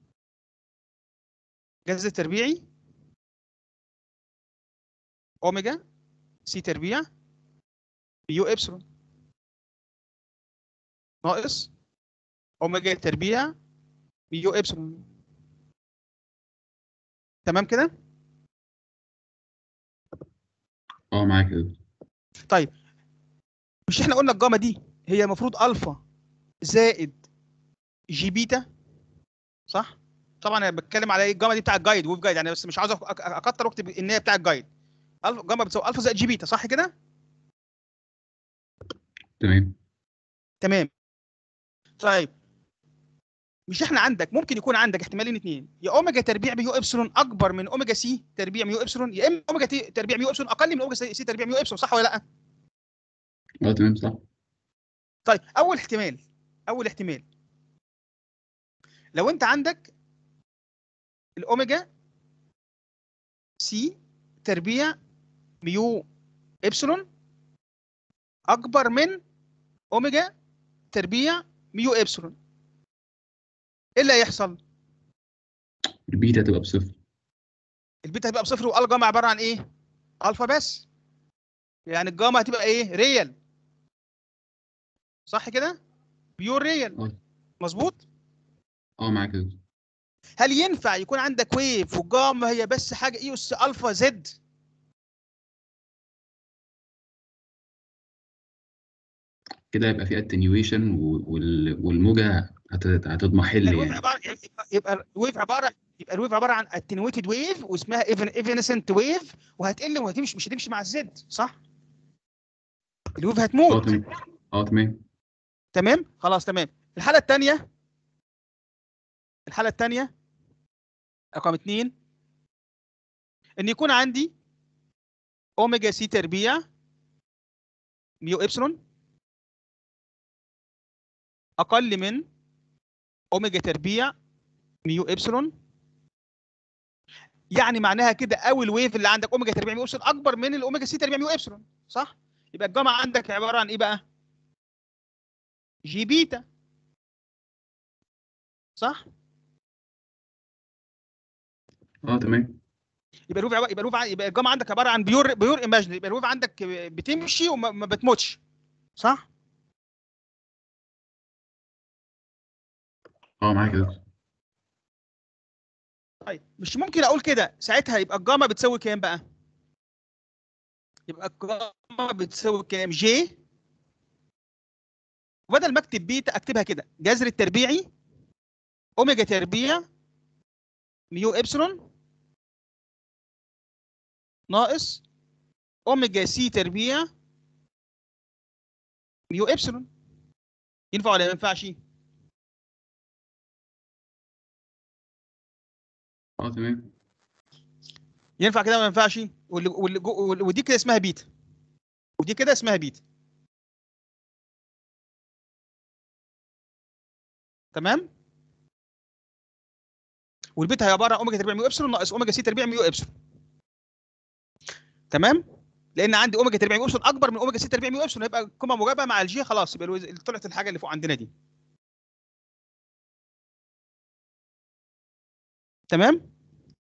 جذر التربيعي اوميجا سي تربيع يو ابسلون ناقص اوميجا تربيع ميو ابسلون تمام كده اه معاك يا دكتور طيب مش احنا قلنا الجاما دي هي المفروض الفا زائد جي بيتا صح طبعا انا بتكلم على ايه الجاما دي بتاع الجايد ويف جايد يعني بس مش عاوز أك- أك- اكتر واكتب ان هي بتاع الجايد الفا جاما بتساوي الفا زائد جي بيتا صح كده تمام تمام طيب مش احنا عندك ممكن يكون عندك احتمالين اثنين يا اوميجا تربيع ميو ابسلون اكبر من اوميجا سي تربيع ميو ابسلون يا اما اوميجا تي تربيع ميو ابسلون اقل من اوميجا سي سي تربيع ميو ابسلون صح ولا لا اه تمام صح طيب اول احتمال اول احتمال لو انت عندك الاوميجا سي تربيع ميو ابسلون اكبر من اوميجا تربيع ميو ابسلون ايه اللي هيحصل البيتا تبقى بصفر البيتا هتبقى بصفر والجاما عباره عن ايه الفا بس يعني الجاما هتبقى ايه ريال صح كده بيور ريال اه مظبوط اه معاك يا دكتور هل ينفع يكون عندك ويف والجاما هي بس حاجه اي اس الفا زد كده يبقى في اتنيويشن والموجة هت- هتضمحل الويف يعني عباره يبقى الويف عباره يبقى الويف عباره عن اتنويتد ويف واسمها ايفنسنت ويف وهتقل وهتمشي مش هتمشي مع الزد صح؟ الويف اه هتموت تمام اه تمام تمام خلاص تمام الحاله الثانيه الحاله الثانيه رقم اثنين ان يكون عندي اوميجا سي تربيع ميو ابسلون اقل من اوميجا تربيع ميو ابسلون يعني معناها كده اول ويف اللي عندك اوميجا تربيع ميو ابسلون اكبر من الاوميجا سي تربيع ميو ابسلون صح يبقى الجامعه عندك عباره عن ايه بقى جي بيتا صح اه تمام يبقى الويف عبارة- يبقى الويف ع- يبقى الجامعه عندك عباره عن بيور بيور ايماجن يبقى الويف عندك بتمشي وما ما بتموتش صح اه معاك يا دكتور طيب مش ممكن اقول كده ساعتها يبقى الجاما بتساوي كام بقى يبقى الجاما بتساوي كام جي وبدل ما اكتب بيتا اكتبها كده جذر التربيعي اوميجا تربيع ميو ابسلون ناقص اوميجا سي تربيع ميو ابسلون ينفع ولا ما ينفعش اه تمام ينفع كده ولا ما ينفعش واللي واللي جو- واللي- ودي كده اسمها بيتا ودي كده اسمها بيتا تمام والبيتا هي عباره عن اوميجا تربيع ميو ابسلون ناقص اوميجا سي تربيع ميو ابسلون تمام لان عندي اوميجا تربيع ميو ابسلون اكبر من اوميجا سي تربيع ميو ابسلون يبقى قيمه موجبه مع الجي خلاص يبقى الوز- طلعت الحاجه اللي فوق عندنا دي تمام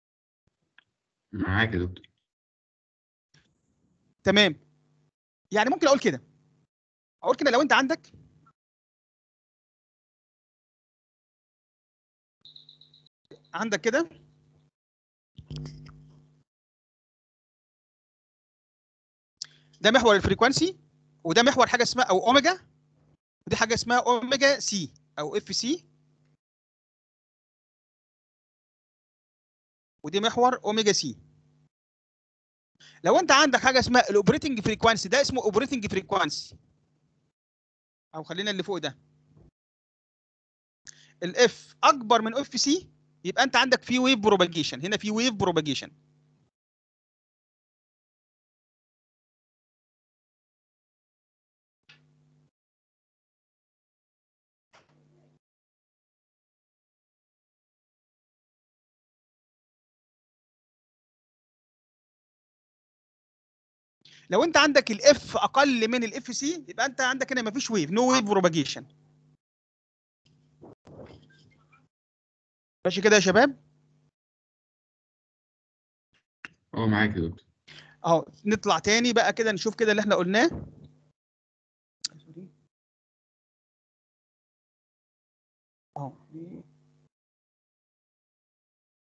معاك يا دكتور تمام يعني ممكن اقول كده اقول كده لو انت عندك عندك كده ده محور الفريكوانسي وده محور حاجه اسمها او اوميجا ودي حاجه اسمها اوميجا سي او اف سي ودي محور اوميجا سي لو انت عندك حاجه اسمها الاوبريتنج فريكوانسي ده اسمه اوبريتنج فريكوانسي او خلينا اللي فوق ده الاف اكبر من اف سي يبقى انت عندك في ويف بروباجيشن هنا في ويف بروباجيشن لو انت عندك الاف اقل من الاف سي يبقى انت عندك هنا مفيش ويف نو ويف بروباجيشن ماشي كده يا شباب اه معاك يا دكتور اهو نطلع تاني بقى كده نشوف كده اللي احنا قلناه اهو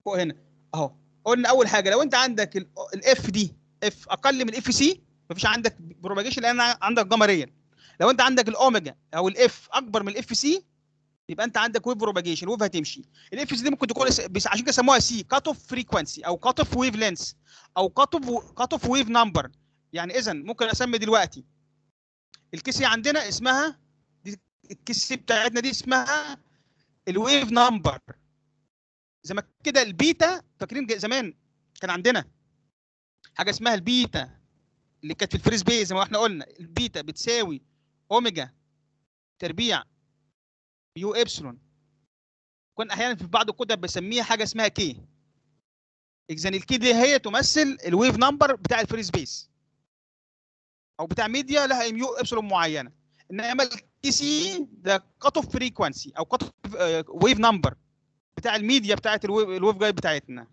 فوق هنا اهو قلنا اول حاجه لو انت عندك الاف دي اف اقل من الاف سي مفيش عندك بروباجيشن لان عندك جاما ريال لو انت عندك الاوميجا او الاف اكبر من الاف سي يبقى انت عندك ويف بروباجيشن ويف هتمشي الاف سي دي ممكن تكون اس- بس عشان كده سموها سي كات اوف فريكوانسي او كات اوف ويف لينس او كات اوف كات اوف ويف نمبر يعني اذا ممكن اسمي دلوقتي الكيسي عندنا اسمها دي الكيسي بتاعتنا دي اسمها الويف نمبر زي ما كده البيتا فاكرين ج- زمان كان عندنا حاجه اسمها البيتا اللي كانت في الفري سبيس زي ما احنا قلنا البيتا بتساوي اوميجا تربيع يو ابسلون كنا احيانا في بعض الكتب بسميها حاجه اسمها كي اذا الكي دي هي تمثل الويف نمبر بتاع الفري سبيس او بتاع ميديا لها ام يو ابسلون معينه انما الكي سي ده كات اوف فريكوانسي او كات اوف ويف نمبر بتاع الميديا بتاعت الويف الويف جايد بتاعتنا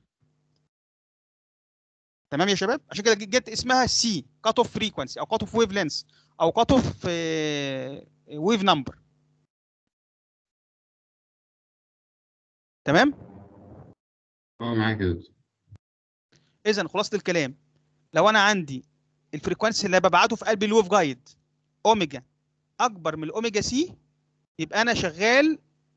تمام يا شباب عشان كده جت اسمها سي كات اوف فريكوانسي او كات اوف ويف لينس او كات اوف ويف نمبر تمام اه معاك يا دكتور اذا خلاصه الكلام لو انا عندي الفريكوانسي اللي ببعته في قلب الويف جايد اوميجا اكبر من الاوميجا سي يبقى انا شغال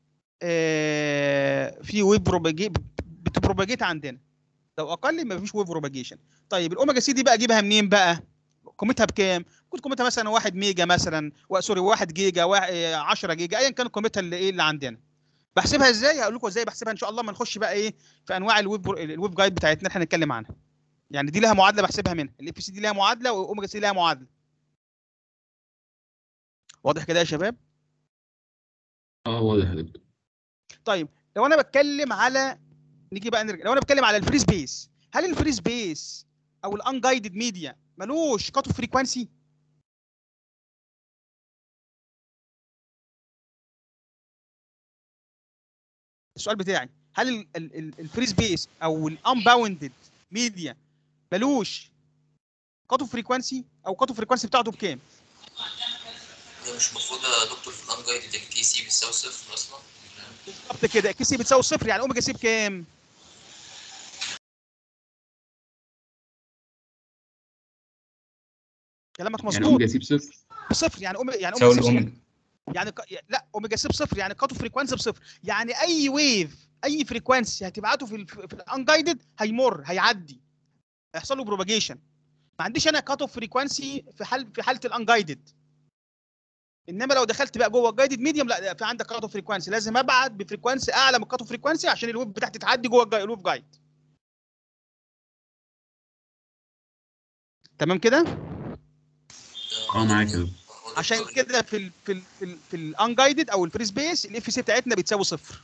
آه، في ويف بروباجي بتبروباجيت عندنا لو اقل ما فيش ويف بروباجيشن طيب الاوميجا سي دي بقى اجيبها منين بقى قيمتها بكام ممكن قيمتها مثلا 1 ميجا مثلا و- سوري 1 جيجا 10 جيجا ايا كان قيمتها اللي ايه اللي عندنا بحسبها ازاي هقول لكم ازاي بحسبها ان شاء الله ما نخش بقى ايه في انواع الويب برو- الويب جايد بتاعتنا اللي احنا هنتكلم عنها يعني دي لها معادله بحسبها منها الاف سي دي لها معادله والاوميجا سي لها معادله واضح كده يا شباب اه واضح يا دكتور طيب لو انا بتكلم على نيجي بقى نرجع لو انا بتكلم على الفري سبيس هل الفري سبيس او الانجايدد ميديا ملوش كات اوف فريكوانسي السؤال بتاعي هل الفري سبيس او الانباوندد ميديا ملوش كات اوف فريكوانسي او كات اوف فريكوانسي بتاعته بكام ده مش المفروض يا دكتور في الانجايدد الكي سي بتساوي صفر اصلا بالظبط كده كي سي بتساوي صفر يعني اوميجا سي بكام كلامك يعني مظبوط اوميجا سي بصفر بصفر يعني اوميجا يعني تساوي اوميجا سي الاوميجا يعني ك... لا اوميجا سي بصفر يعني كاتو فريكوانسي بصفر يعني اي ويف اي فريكوانسي هتبعته في ال في الانجايدد هيمر هيعدي هيحصل له بروباجيشن ما عنديش انا كات اوف فريكوانسي في حال في حاله الانجايدد انما لو دخلت بقى جوه الجايدد ميديوم لا في عندك كات اوف فريكوانسي لازم ابعت بفريكوانسي اعلى من الكات اوف فريكوانسي عشان الويف بتاعتي تعدي جوه الجاي- الويف جايد تمام كده اه معاك يا دكتور هو عشان دكتور كده في ال في ال في, ال في الانجايدد او الفري سبيس الاف سي بتاعتنا بتساوي صفر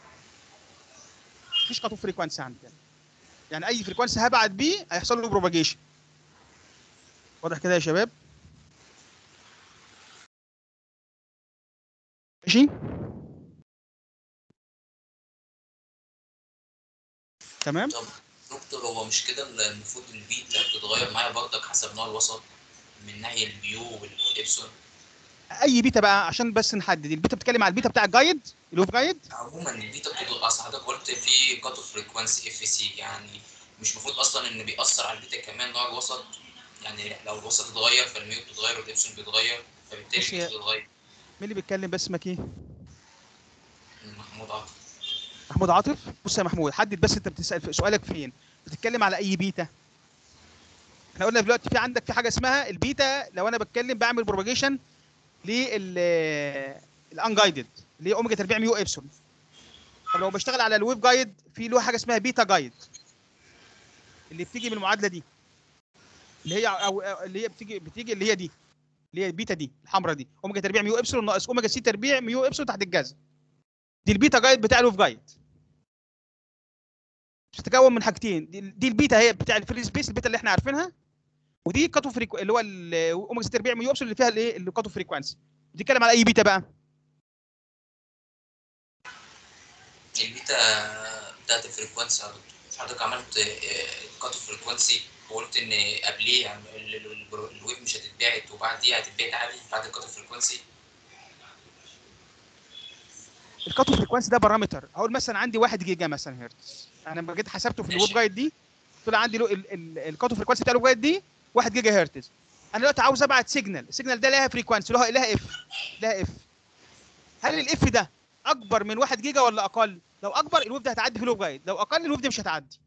مفيش كات اوف فريكوانسي عندنا يعني اي فريكوانسي هبعت بيه هيحصل له بروباجيشن واضح كده يا شباب ماشي تمام دكتور هو مش كده المفروض البيتا بتتغير معايا برضك حسب نوع الوسط من ناحيه البيو والابسون اي بيتا بقى عشان بس نحدد البيتا بتتكلم على البيتا بتاع الجايد الويف جايد عموما البيتا بتتغير اصل حضرتك قلت في كات اوف فريكوانسي اف سي يعني مش المفروض اصلا ان بيأثر على البيتا كمان نوع الوسط يعني لو الوسط اتغير فالميو بتتغير والابسون بيتغير فبالتالي بص البيتا يا- بتتغير مين اللي بيتكلم بس اسمك ايه محمود عاطف محمود عاطف بص يا محمود حدد بس انت بتسال في سؤالك فين بتتكلم على اي بيتا احنا قلنا دلوقتي في عندك في حاجه اسمها البيتا لو انا بتكلم بعمل بروباجيشن لل الانجايدد اللي هي اوميجا تربيع ميو ابسون طب لو بشتغل على الويب جايد في له حاجه اسمها بيتا جايد اللي بتيجي من المعادله دي اللي هي او أو اللي هي بتيجي بتيجي اللي هي دي اللي هي البيتا دي الحمراء دي اوميجا تربيع ميو ابسون ناقص اوميجا سي تربيع ميو ابسون تحت الجذر دي البيتا جايد بتاع الويف جايد بتتكون من حاجتين دي, دي البيتا هي بتاع الفري سبيس البيتا اللي احنا عارفينها ودي كاتو فريكو اللي هو الاوميجا 6 ميو ابسون اللي فيها الايه اللي كاتو فريكوانسي بتتكلم على اي بيتا بقى البيتا بتاعت الفريكوانسي يا دكتور مش حضرتك عملت كات اوف فريكوانسي وقلت ان قبليه يعني ال- ال- ال- الويف مش هتتبعت وبعديها هتتبعت عادي بعد الكات اوف فريكوانسي الكات اوف فريكوانسي ده بارامتر هقول مثلا عندي 1 جيجا مثلا هرتز انا لما جيت حسبته في الويب ماشي. جايد دي طلع عندي الكات اوف فريكوانسي بتاع الويب جايد دي 1 جيجا هرتز انا دلوقتي عاوز ابعت سيجنال السيجنال ده لها فريكوانسي لها لها اف لها اف هل الاف ده اكبر من 1 جيجا ولا اقل لو اكبر الويب ده هتعدي في الويب جايد لو اقل الويب دي مش هتعدي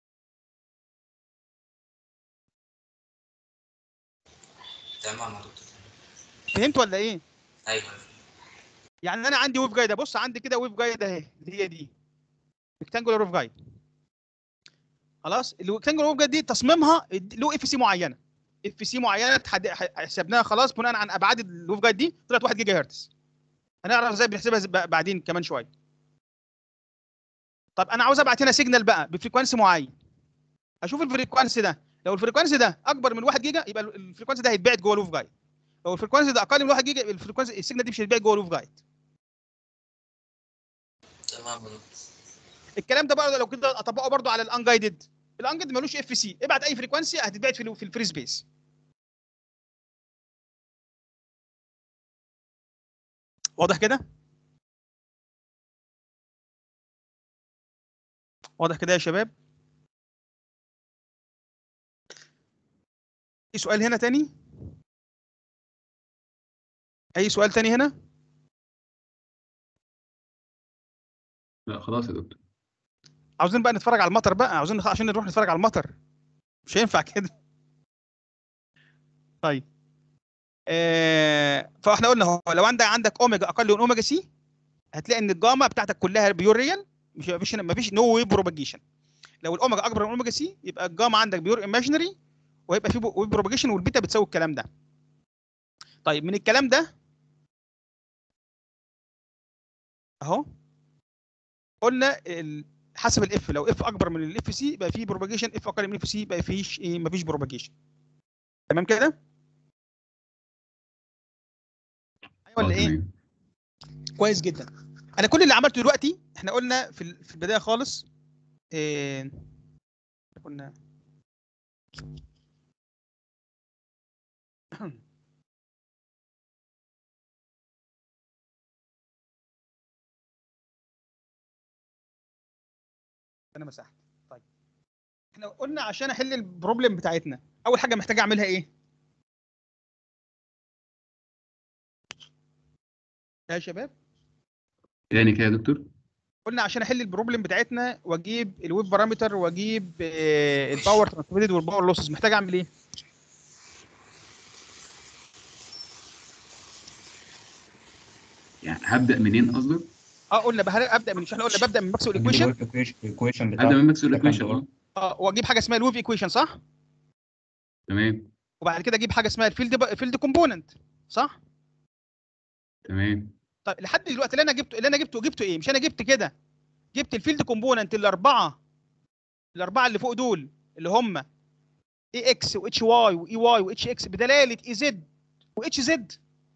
تمام يا دكتور فهمت ولا ايه ايوه يعني انا عندي ويب جايد بص عندي كده ويب جايد اهي اللي هي دي ريكتانجولار ويب جايد خلاص الريكتانجولار ويب جايد دي تصميمها له اف سي معينه اف سي معينه تحد- ح- حسبناها خلاص بناء عن ابعاد الويب جايد دي طلعت 1 جيجا هرتز هنعرف ازاي بنحسبها ز- بعدين كمان شويه طب انا عاوز ابعت هنا سيجنال بقى بفريكوانسي معين اشوف الفريكوانسي ده لو الفريكوانسي ده اكبر من 1 جيجا يبقى الفريكوانسي ده هيتبعت جوه الويب جايد لو الفريكوانسي ده اقل من 1 جيجا يبقى الفريكوانسي السيجنال دي مش هتتبعت جوه الويب جايد تمام يا دكتور الكلام ده برضه لو كده اطبقه برضه على الانجايدد الانجايدد ملوش اف سي ابعت اي فريكوانسي هتتبعت في ال- في الفري سبيس واضح كده واضح كده يا شباب في سؤال هنا تاني اي سؤال تاني هنا لا خلاص يا دكتور عاوزين بقى نتفرج على المطر بقى عاوزين نخ- عشان نروح نتفرج على المطر مش هينفع كده طيب آه فاحنا قلنا هو لو عندك عندك اوميجا اقل من اوميجا سي هتلاقي ان الجاما بتاعتك كلها بيور ريال مش مفيش مفيش نو ويب بروباجيشن لو الاوميجا اكبر من اوميجا سي يبقى الجاما عندك بيور ايماجينري وهيبقى في ويب بروباجيشن والبيتا بتساوي الكلام ده طيب من الكلام ده اهو قلنا ال- حسب الاف لو اف اكبر من الاف سي يبقى في بروباجيشن اف اقل من الاف سي يبقى فيش ايه مفيش بروباجيشن تمام كده ايوه ولا آه، ايه تمام. كويس جدا انا كل اللي عملته دلوقتي احنا قلنا في ال- في البدايه خالص إيه كنا انا مسحت طيب احنا قلنا عشان احل البروبلم بتاعتنا اول حاجه محتاج اعملها ايه يا شباب تاني كده يا دكتور قلنا عشان احل البروبلم بتاعتنا واجيب الويب بارامتر واجيب آه، الباور ترانسميتد والباور لوسز محتاج اعمل ايه يعني هبدأ منين قصدك؟ اه قلنا بقى ابدا من مش احنا قلنا ببدا من ماكسويل ايكويشن الايكويشن هبدأ من ماكسويل ده كان ايكويشن دور. اه اه واجيب حاجه اسمها الويف ايكويشن صح تمام وبعد كده اجيب حاجه اسمها الفيلد فيلد كومبوننت صح تمام طيب لحد دلوقتي اللي انا جبته اللي انا جبته جبته ايه مش انا جبت كده جبت الفيلد كومبوننت الاربعه الاربعه اللي فوق دول اللي هم اي اكس واتش واي واي واي واتش اكس بدلاله اي زد واتش زد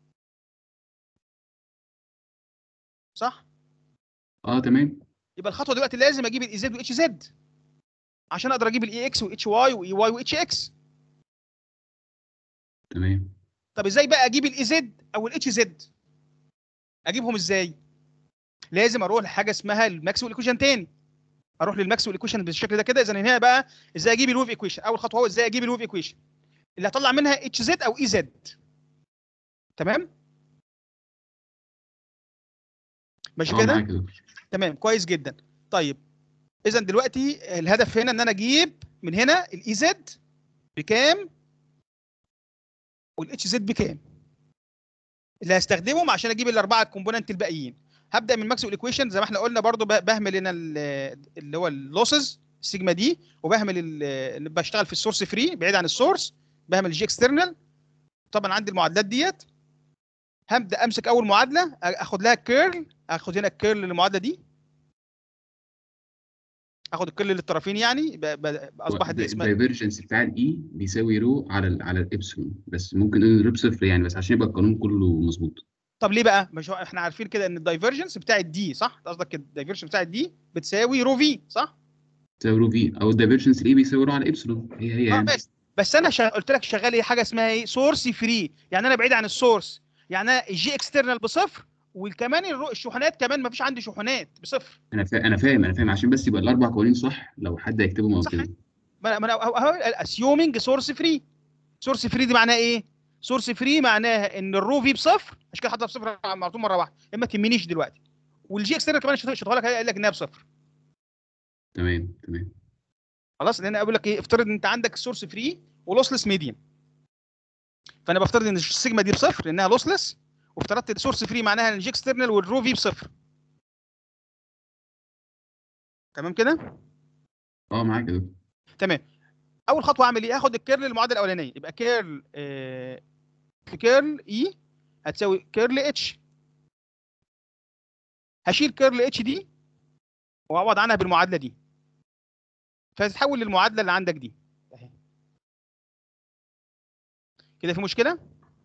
صح اه تمام يبقى الخطوه دلوقتي لازم اجيب الاي زد واتش زد عشان اقدر اجيب الاي اكس واتش واي واي واي واتش اكس تمام طب ازاي بقى اجيب الاي زد او الاتش زد اجيبهم ازاي لازم اروح لحاجه اسمها الماكسويل ايكويشن تاني اروح للماكسويل ايكويشن بالشكل ده كده اذا هنا بقى ازاي اجيب الويف ايكويشن اول خطوه هو ازاي اجيب الويف ايكويشن اللي هطلع منها اتش زد او اي زد تمام ماشي اه كده معاك يا دكتور تمام كويس جدا طيب اذا دلوقتي الهدف هنا ان انا اجيب من هنا الاي زد بكام والاتش زد بكام اللي هستخدمهم عشان اجيب الاربعه الكومبوننت الباقيين هبدا من ماكسويل ايكويشن زي ما احنا قلنا برضو ب- بهمل هنا ال- اللي هو اللوسز السيجما دي وبهمل ال- اللي بشتغل في السورس فري بعيد عن السورس بهمل الجي اكسترنال طبعا عندي المعادلات ديت هبدا امسك اول معادله اخد لها كيرل اخد هنا الكيرل للمعادله دي اخد الكيرل للطرفين يعني ب- ب- اصبح دي اسمها الدايفرجنس بتاع الاي بيساوي رو على ال على الابسلون بس ممكن نقول رو بصفر يعني بس عشان يبقى القانون كله مظبوط طب ليه بقى مش هو احنا عارفين كده ان الدايفرجنس بتاع الدي صح قصدك الدايفرجنس بتاع الدي بتساوي رو في صح بيساوي رو في او الدايفرجنس الاي بيساوي رو على الابسلون هي هي اه يعني بس بس انا شا... قلت لك شغال ايه حاجه اسمها ايه سورس فري يعني انا بعيد عن السورس يعني انا الجي اكسترنال بصفر وكمان الرو- الشحنات كمان ما فيش عندي شحنات بصفر انا فا... انا فاهم انا فاهم عشان بس يبقى الاربع قوانين صح لو حد هيكتبهم او صح. كده ما ما انا اسيومينج سورس فري سورس فري دي معناها ايه؟ سورس فري معناها ان الرو في بصفر مش كده حاطها بصفر على طول مره واحده ما تهمنيش دلوقتي والجي اكسترنال كمان شرحها لك قال لك انها بصفر تمام تمام خلاص لان اقول لك ايه افترض ان انت عندك سورس فري ولوسلس ميديم فانا بفترض ان السيجما دي بصفر لانها لوسلس وافترضت السورس فري معناها ان الجي اكسترنال والرو في بصفر تمام كده اه معاك يا دكتور تمام اول خطوه اعمل ايه هاخد الكيرل المعادله الاولانيه يبقى كيرل آه في كيرل اي هتساوي كيرل اتش هشيل كيرل اتش دي واعوض عنها بالمعادله دي فهتتحول للمعادله اللي عندك دي أهي. كده في مشكله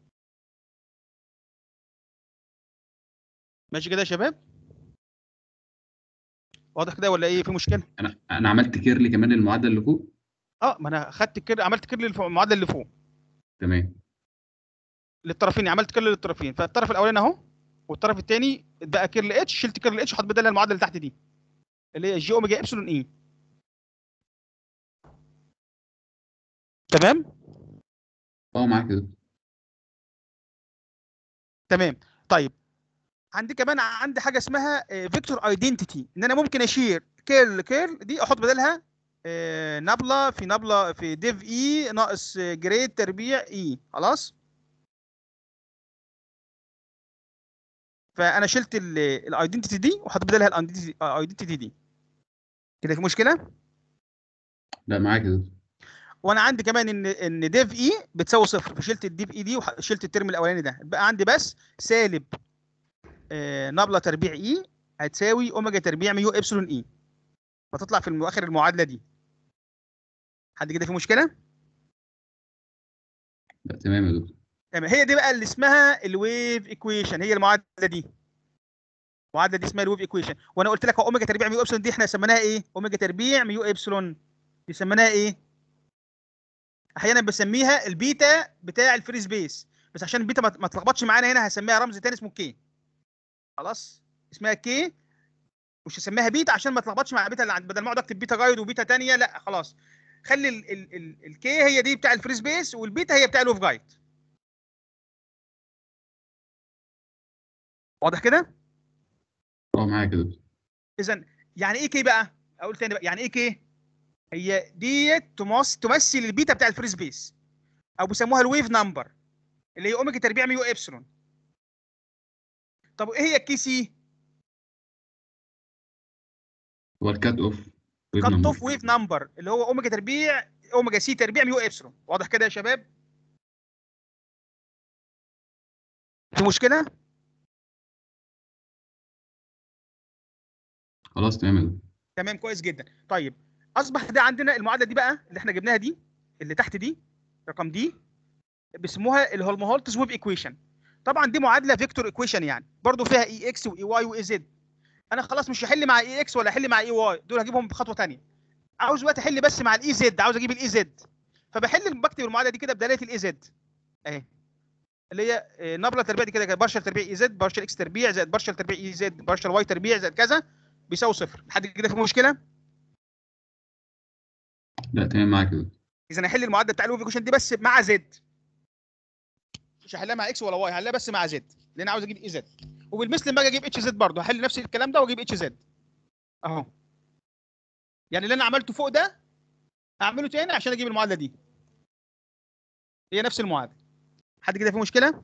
ماشي كده يا شباب واضح كده ولا ايه في مشكله انا انا عملت كيرلي كمان للمعادله اللي فوق اه ما انا خدت كيرل عملت كيرل المعادله اللي فوق تمام للطرفين عملت كيرل للطرفين فالطرف الاولاني اهو والطرف الثاني بقى كيرل اتش شلت كيرل اتش وحط بدلها المعادله اللي تحت دي اللي هي جي اوميجا ابسلون اي تمام اه معاك يا دكتور تمام طيب عندي كمان عندي حاجه اسمها فيكتور ايدنتيتي ان انا ممكن اشير كيرل كيرل دي احط بدلها آه، نبله في نبله في ديف اي ناقص آه، جريد تربيع اي خلاص فانا شلت الايدنتيتي دي وحط بدلها الايدنتيتي دي كده في مشكله لا معاك يا دكتور وانا عندي كمان ان ان ديف اي بتساوي صفر فشلت الديف اي دي وشلت الترم الاولاني ده بقى عندي بس سالب آه، نبله تربيع اي هتساوي اوميجا تربيع ميو ابسلون اي فتطلع في اخر المعادله دي حد كده في مشكله لا تمام يا دكتور تمام هي دي بقى اللي اسمها الويف ايكويشن هي المعادله دي المعادله دي اسمها الويف ايكويشن وانا قلت لك هو اوميجا تربيع ميو ابسلون دي احنا سميناها ايه اوميجا تربيع ميو ابسلون دي سميناها ايه احيانا بسميها البيتا بتاع الفري سبيس بس عشان البيتا ما ما تلخبطش معانا هنا هسميها رمز تاني اسمه كي خلاص اسمها كي مش هسميها بيتا عشان ما تلخبطش مع بيتا اللي عند بدل ما اقعد اكتب بيتا جايد وبيتا تانية لا خلاص خلي ال ال ال الكي هي دي بتاع الفري سبيس والبيتا هي بتاع الويف جايد واضح كده اه معاك يا دكتور اذا يعني ايه كي بقى اقول تاني بقى يعني ايه كي هي ديت تمس- تمثل البيتا بتاع الفري سبيس او بيسموها الويف نمبر اللي هي اوميجا تربيع ميو ابسلون طب ايه هي الكي سي هو الكات اوف ويف كات نمبر. اوف ويف نمبر اللي هو اوميجا تربيع اوميجا سي تربيع ميو ابسلون واضح كده يا شباب في مشكله خلاص تمام يا دكتور تمام كويس جدا طيب اصبح ده عندنا المعادله دي بقى اللي احنا جبناها دي اللي تحت دي رقم دي بيسموها الهولمهولتز ويف ايكويشن طبعا دي معادله فيكتور ايكويشن يعني برضو فيها اي اكس واي واي واي زد انا خلاص مش هحل مع اي اكس ولا احل مع اي واي دول هجيبهم بخطوه ثانيه عاوز دلوقتي احل بس مع الاي زد عاوز اجيب الاي زد فبحل بكتب المعادله دي كده بدلاله الاي زد اهي اللي هي آه، نبله تربيع دي كده بارشل تربيع اي زد بارشل اكس تربيع زائد بارشل تربيع اي زد بارشل واي تربيع زائد كذا بيساوي صفر حد كده في مشكله لا تمام معاك يا دكتور اذا هحل المعادله بتاع الويف ايكويشن دي بس مع زد مش هحلها مع اكس ولا واي هحلها بس مع زد لان عاوز اجيب اي زد وبالمثل لما اجي اجيب اتش زد برضه هحل نفس الكلام ده واجيب اتش زد اهو يعني اللي انا عملته فوق ده هعمله تاني عشان اجيب المعادله دي هي نفس المعادله حد كده في مشكله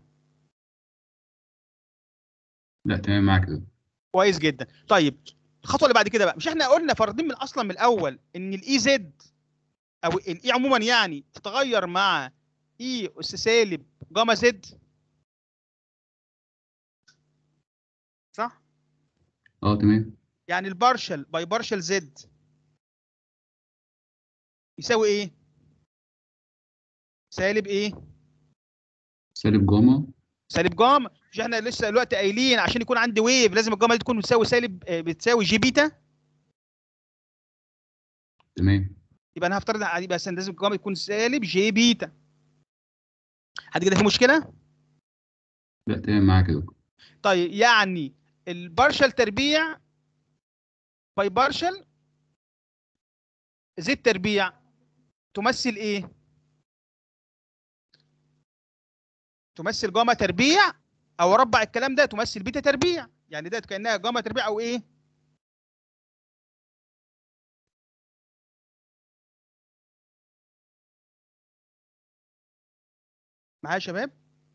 لا تمام معاك يا دكتور كويس جدا طيب الخطوه اللي بعد كده بقى مش احنا قلنا فارضين من اصلا من الاول ان الاي زد او الاي عموما يعني تتغير مع اي اس سالب جاما زد صح اه تمام يعني البارشل باي بارشل زد يساوي ايه سالب ايه سالب جاما سالب جاما مش احنا لسه دلوقتي قايلين عشان يكون عندي ويف لازم الجاما دي تكون بتساوي سالب آه، بتساوي جي بيتا تمام يبقى انا هفترض ع- يبقى لازم الجاما يكون سالب جي بيتا حد كده في مشكله لا تمام معاك يا دكتور طيب يعني البارشل تربيع باي بارشل زد تربيع تمثل ايه تمثل جاما تربيع او ربع الكلام ده تمثل بيتا تربيع يعني ده كانها جاما تربيع او ايه معايا يا شباب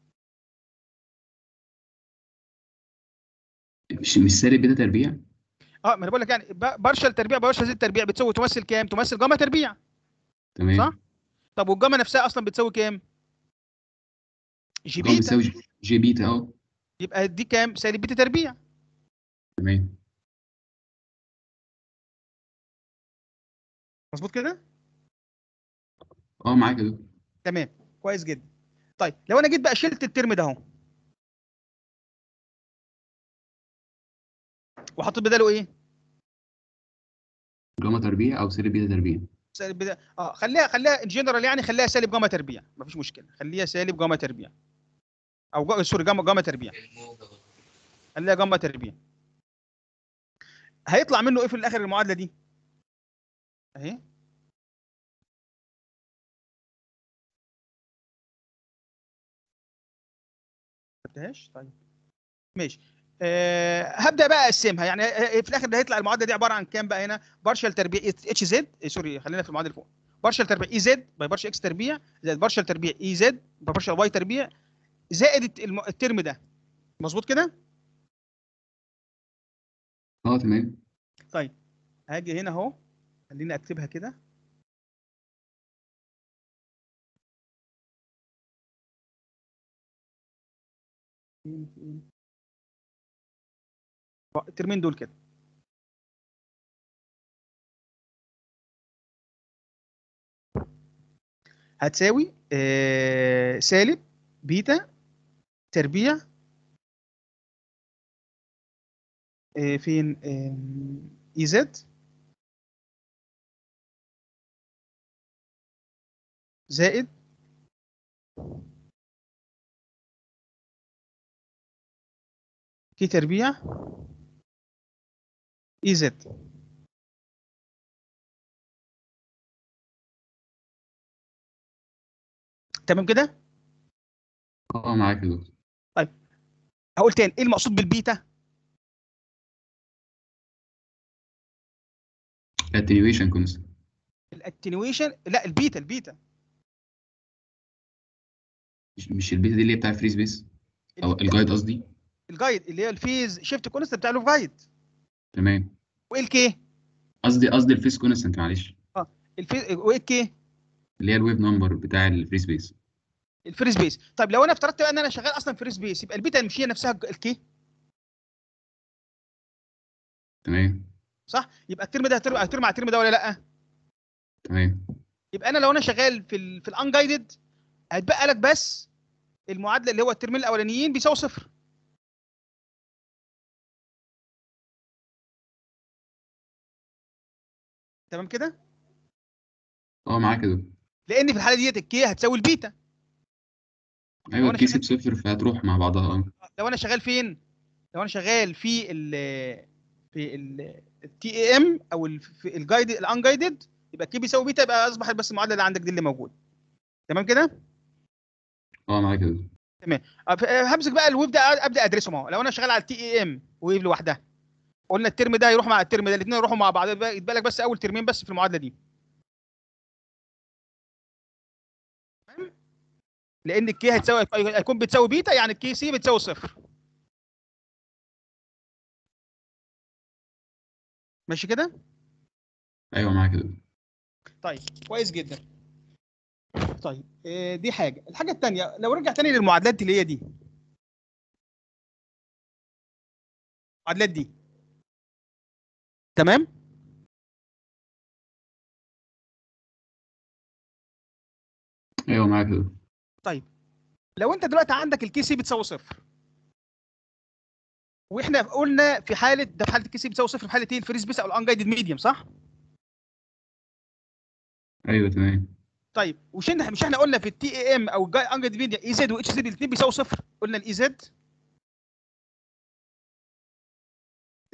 مش مش سالب بيتا تربيع اه ما انا بقول لك يعني ب- بارشل تربيع بارشل زد تربيع بتساوي تمثل كام تمثل جاما تربيع تمام صح؟ طب والجاما نفسها اصلا بتساوي كام جي اه بيتا بتساوي جي- جي بيتا اه يبقى دي كام سالب بيتا تربيع تمام مظبوط كده اه معاك يا دكتور تمام كويس جدا طيب لو انا جيت بقى شلت الترم ده اهو وحطيت بداله ايه جاما تربيع او سالب بيتا تربيع سالب بدا... اه خليها خليها جنرال يعني خليها سالب جاما تربيع مفيش مشكله خليها سالب جاما تربيع او جا... سوري جاما جاما تربيع الموجب خليها جاما تربيع هيطلع منه ايه في الاخر المعادله دي اهي خدتهاش طيب ماشي أه هبدا بقى اقسمها يعني آه، في الاخر ده هيطلع المعادله دي عباره عن كام بقى هنا بارشال تربيع اتش زد سوري خلينا في المعادله اللي فوق بارشال تربيع اي زد باي بارشال اكس تربيع زائد بارشال تربيع اي زد باي بارشال واي تربيع زائد الت- الم- الترم ده مظبوط كده اه تمام هاجي هنا اهو خليني اكتبها كده فين فين آه، الترمين دول كده هتساوي آه سالب بيتا تربيع آه فين اي زد زائد كي تربيع اي زد تمام كده اه معاك يا دكتور هقول تاني ايه المقصود بالبيتا attenuation constant الاتنيويشن لا البيتا البيتا مش مش البيتا دي اللي هي بتاع فري سبيس او الجايد قصدي الجايد اللي هي الفيز شيفت كونست بتاع له جايد تمام وايه الكي قصدي قصدي الفيس كونستنت معلش الفيز وايه الكي اللي هي الويف نمبر بتاع الفري سبيس الفري سبيس طيب لو انا افترضت بقى ان انا شغال اصلا فري سبيس يبقى البيتا مش هي نفسها الكي تمام صح يبقى الترم ده هترم هترم مع الترم ده ولا لا تمام يبقى انا لو انا شغال في ال في الانجايدد هيتبقى لك بس المعادله اللي هو الترمين الاولانيين بيساوي صفر تمام كده اه معاك يا دكتور لان في الحاله ديت الكي هتساوي البيتا ايوه أنا الكيس شغال- بصفر فهتروح مع بعضها اه لو انا شغال فين لو انا شغال في ال في التي اي ام او ال- في الجايد الانجايدد يبقى كي بيساوي بيتا يبقى اصبح بس المعادله اللي عندك دي اللي موجوده تمام كده اه معاك يا دكتور أه، همسك بقى الويف ده ابدا ادرسهم اهو لو انا شغال على التي اي ام ويف لوحدها قلنا الترم ده يروح مع الترم ده الاثنين يروحوا مع بعض يبقى يتبقى لك بس اول ترمين بس في المعادله دي تمام؟ لان الكي هتساوي هيكون بتساوي بيتا يعني الكي سي بتساوي صفر ماشي كده ايوه معاك يا دكتور طيب كويس جدا طيب آه، دي حاجه الحاجه الثانيه لو رجع تاني للمعادلات اللي هي دي المعادلات دي تمام ايوه معاك يا دكتور لو انت دلوقتي عندك الكي سي بتساوي صفر واحنا قلنا في حاله ده في حاله الكي سي بتساوي صفر في حاله ايه الفري سبيس او الانجايدد ميديوم صح ايوه تمام طيب وش احنا مش احنا قلنا في التي اي ام او الانجايدد ميديوم اي زد واتش زد الاثنين بيساوي صفر قلنا الاي زد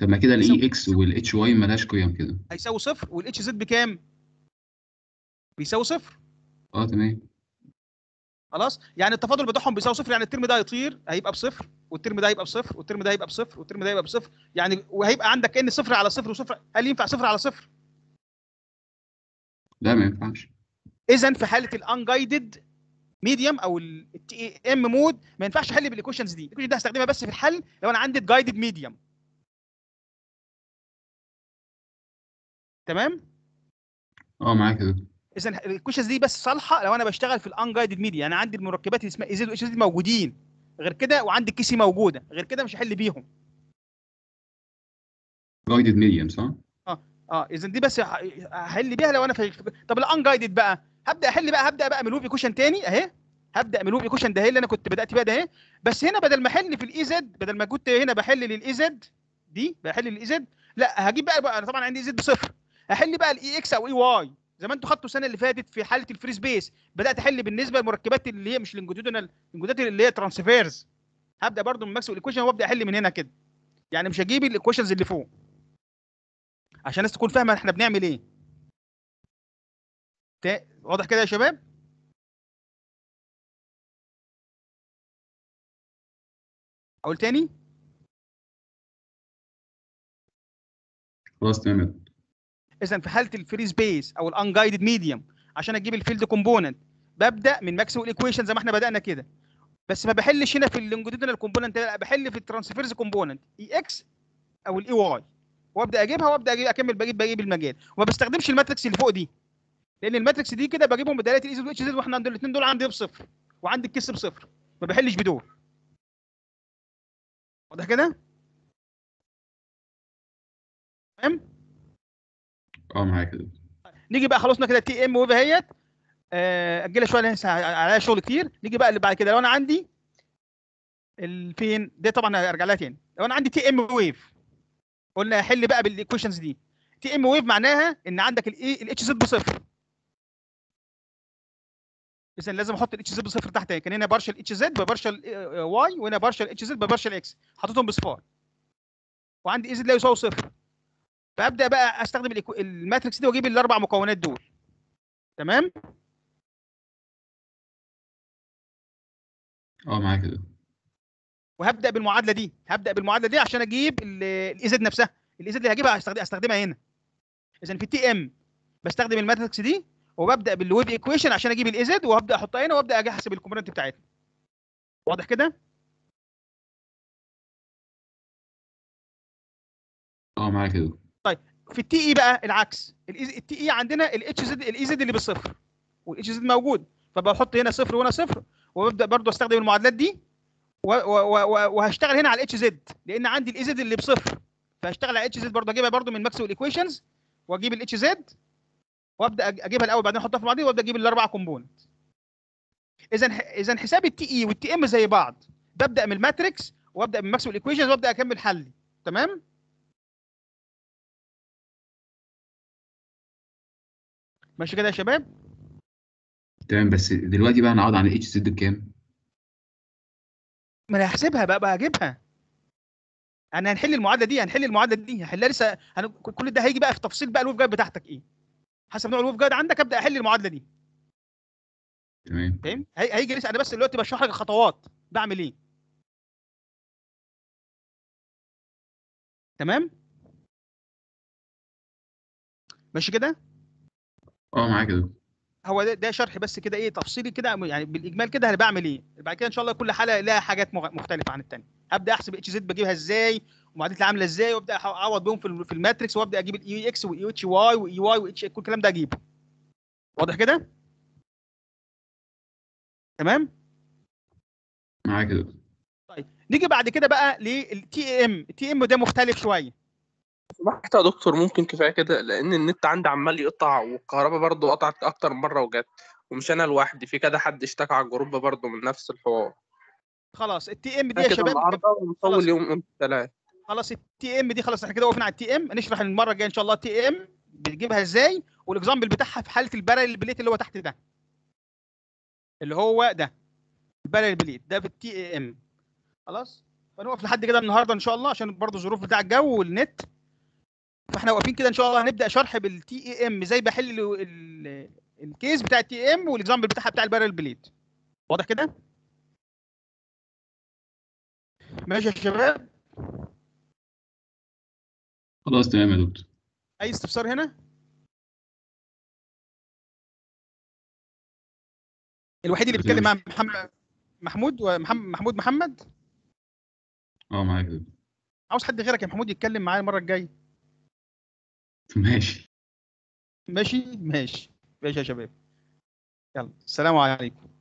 طب ما كده يساوي- الاي اكس والاتش واي مالهاش قيم كده هيساوي صفر والاتش زد بكام بيساوي صفر اه تمام خلاص يعني التفاضل بتاعهم بيساوي صفر يعني الترم ده هيطير هيبقى بصفر والترم ده هيبقى بصفر والترم ده هيبقى بصفر والترم ده هيبقى بصفر يعني وهيبقى عندك كان صفر على صفر وصفر هل ينفع صفر على صفر لا ما ينفعش اذا في حاله الانجايدد ميديوم او التي ام مود ما ينفعش احل بالايكويشنز دي الايكويشن دي هستخدمها بس في الحل لو انا عندي جايدد ميديوم تمام اه معاك يا دكتور اذا الايكويشنز دي بس صالحه لو انا بشتغل في الانجايدد ميديا يعني عندي المركبات اللي اسمها ايزيد واتش دي موجودين غير كده وعندي الكي سي موجوده غير كده مش هحل بيهم جايدد ميديم صح؟ اه اذا دي بس ه- هحل بيها لو انا في طب الانجايدد بقى هبدا احل بقى هبدا بقى من لوب ايكويشن تاني اهي هبدا من لوب ايكويشن ده هي اللي انا كنت بدات بيها ده اهي بس هنا بدل ما احل في الاي زد بدل ما كنت هنا بحل للاي زد دي بحل للاي زد لا هجيب بقى, بقى انا طبعا عندي زد بصفر هحل بقى الاي اكس او اي واي زي ما انتوا خدتوا السنه اللي فاتت في حاله الفري سبيس بدات احل بالنسبه للمركبات اللي هي مش لونجيتودينال لونجيتودينال اللي هي ترانسفيرز هبدا برضو من ماكسويل ايكويشن وابدا احل من هنا كده يعني مش هجيب الايكويشنز اللي فوق عشان الناس تكون فاهمه احنا بنعمل ايه تا- واضح كده يا شباب اقول تاني خلاص تمام يا دكتور اذا في حاله الفري سبيس او الانجايدد ميديوم عشان اجيب الفيلد كومبوننت ببدا من ماكسويل ايكويشن زي ما احنا بدانا كده بس ما بحلش هنا في اللونجيتودينال كومبوننت لا بحل في الترانسفيرز كومبوننت اي اكس او الاي واي وابدا اجيبها وابدا اجيب اكمل بجيب بجيب المجال وما بستخدمش الماتريكس اللي فوق دي لان الماتريكس دي كده بجيبهم بدلاله الاي زد والاتش زد واحنا عند الاثنين دول عندي بصفر وعندي الكيس بصفر ما بحلش بدول واضح كده تمام اه معاك يا دكتور نيجي بقى خلصنا كده تي ام ويف اهيت آه، اجلها شويه لسه عليها شغل كتير نيجي بقى اللي بعد كده لو انا عندي الفين ده طبعا هرجع لها تاني لو انا عندي تي ام ويف قلنا احل بقى بالايكويشنز دي تي ام ويف معناها ان عندك الايه الاتش زد بصفر اذا لازم احط الاتش زد بصفر تحت كان هنا بارشل اتش زد ببارشل واي وهنا بارشل اتش زد ببارشل اكس حطيتهم بصفار وعندي اي زد لا يساوي صفر فابدا بقى استخدم الإيكو- الماتريكس دي واجيب الاربع مكونات دول تمام اه معاك يا دكتور وهبدا بالمعادله دي هبدا بالمعادله دي عشان اجيب الاي زد نفسها الاي زد اللي هجيبها هستخدم- استخدمها هنا اذا في تي ام بستخدم الماتريكس دي وببدا بالويف ايكويشن عشان اجيب الاي زد وهبدا احطها هنا وابدا اجي احسب الكومبوننت بتاعتها واضح كده اه معاك يا دكتور في التي اي بقى العكس التي اي عندنا الاتش زد الاي زد اللي بالصفر والاتش زد موجود فبحط هنا صفر وهنا صفر وببدا برضو استخدم المعادلات دي و- و- و- وهشتغل هنا على الاتش زد لان عندي الاي زد اللي بصفر فهشتغل على الاتش زد برضو اجيبها برضو من ماكسويل ايكويشنز واجيب الاتش زد وابدا أج- اجيبها الاول بعدين احطها في بعضين وابدا اجيب الاربع كومبوننت اذا اذا حساب التي اي والتي ام زي بعض ببدا من الماتريكس وابدا من ماكسويل ايكويشنز وابدا اكمل حلي تمام ماشي كده يا شباب تمام بس دلوقتي بقى هنعوض عن الاتش زد بكام؟ ما انا هحسبها بقى بقى هجيبها انا هنحل المعادله دي هنحل المعادله دي هحلها لسه هن... كل ده هيجي بقى في تفصيل بقى الويف جايد بتاعتك ايه حسب نوع الويف جايد عندك ابدا احل المعادله دي تمام فاهم هي... هيجي لسه انا بس دلوقتي بشرح لك الخطوات بعمل ايه تمام ماشي كده اه معاك يا دكتور هو ده, ده شرح بس كده ايه تفصيلي كده يعني بالاجمال كده انا بعمل ايه بعد كده ان شاء الله كل حاله لها حاجات مغ- مختلفه عن الثانيه هبدا احسب اتش زد بجيبها ازاي ومعادلتها عامله ازاي وابدا أح- اعوض بيهم في ال- في الماتريكس وابدا اجيب الاي اكس والاي اتش واي واي واي واتش كل الكلام ده اجيبه واضح كده تمام معاك يا دكتور نيجي بعد كده بقى للتي ام التي ام ده مختلف شويه سمحت يا دكتور ممكن كفايه كده لان النت عندي عمال يقطع والكهرباء برضو قطعت اكتر من مره وجت ومش انا لوحدي في كده حد اشتكى على الجروب برضو من نفس الحوار خلاص التي ام دي يا كده شباب النهارده خلاص. ونطول يوم يوم الثلاث خلاص التي ام دي خلاص احنا كده وقفنا على التي ام نشرح المره الجايه ان شاء الله التي ام بتجيبها ازاي والاكزامبل بتاعها في حاله البارل بليت اللي هو تحت ده اللي هو ده البارل بليت ده في التي ام خلاص فنقف لحد كده النهارده ان شاء الله عشان برضه الظروف بتاع الجو والنت فاحنا واقفين كده ان شاء الله هنبدا شرح بالتي اي ام زي بحل ال- ال- الكيس بتاع التي اي ام والاكزامبل بتاعها بتاع البارل بليد واضح كده ماشي يا شباب خلاص تمام يا دكتور اي استفسار هنا الوحيد اللي بيتكلم مع محمد محمود ومحمد محمود محمد اه معاك يا دكتور. عاوز حد غيرك يا محمود يتكلم معايا المره الجايه ماشي ماشي ماشي ماشي يا شباب يلا السلام عليكم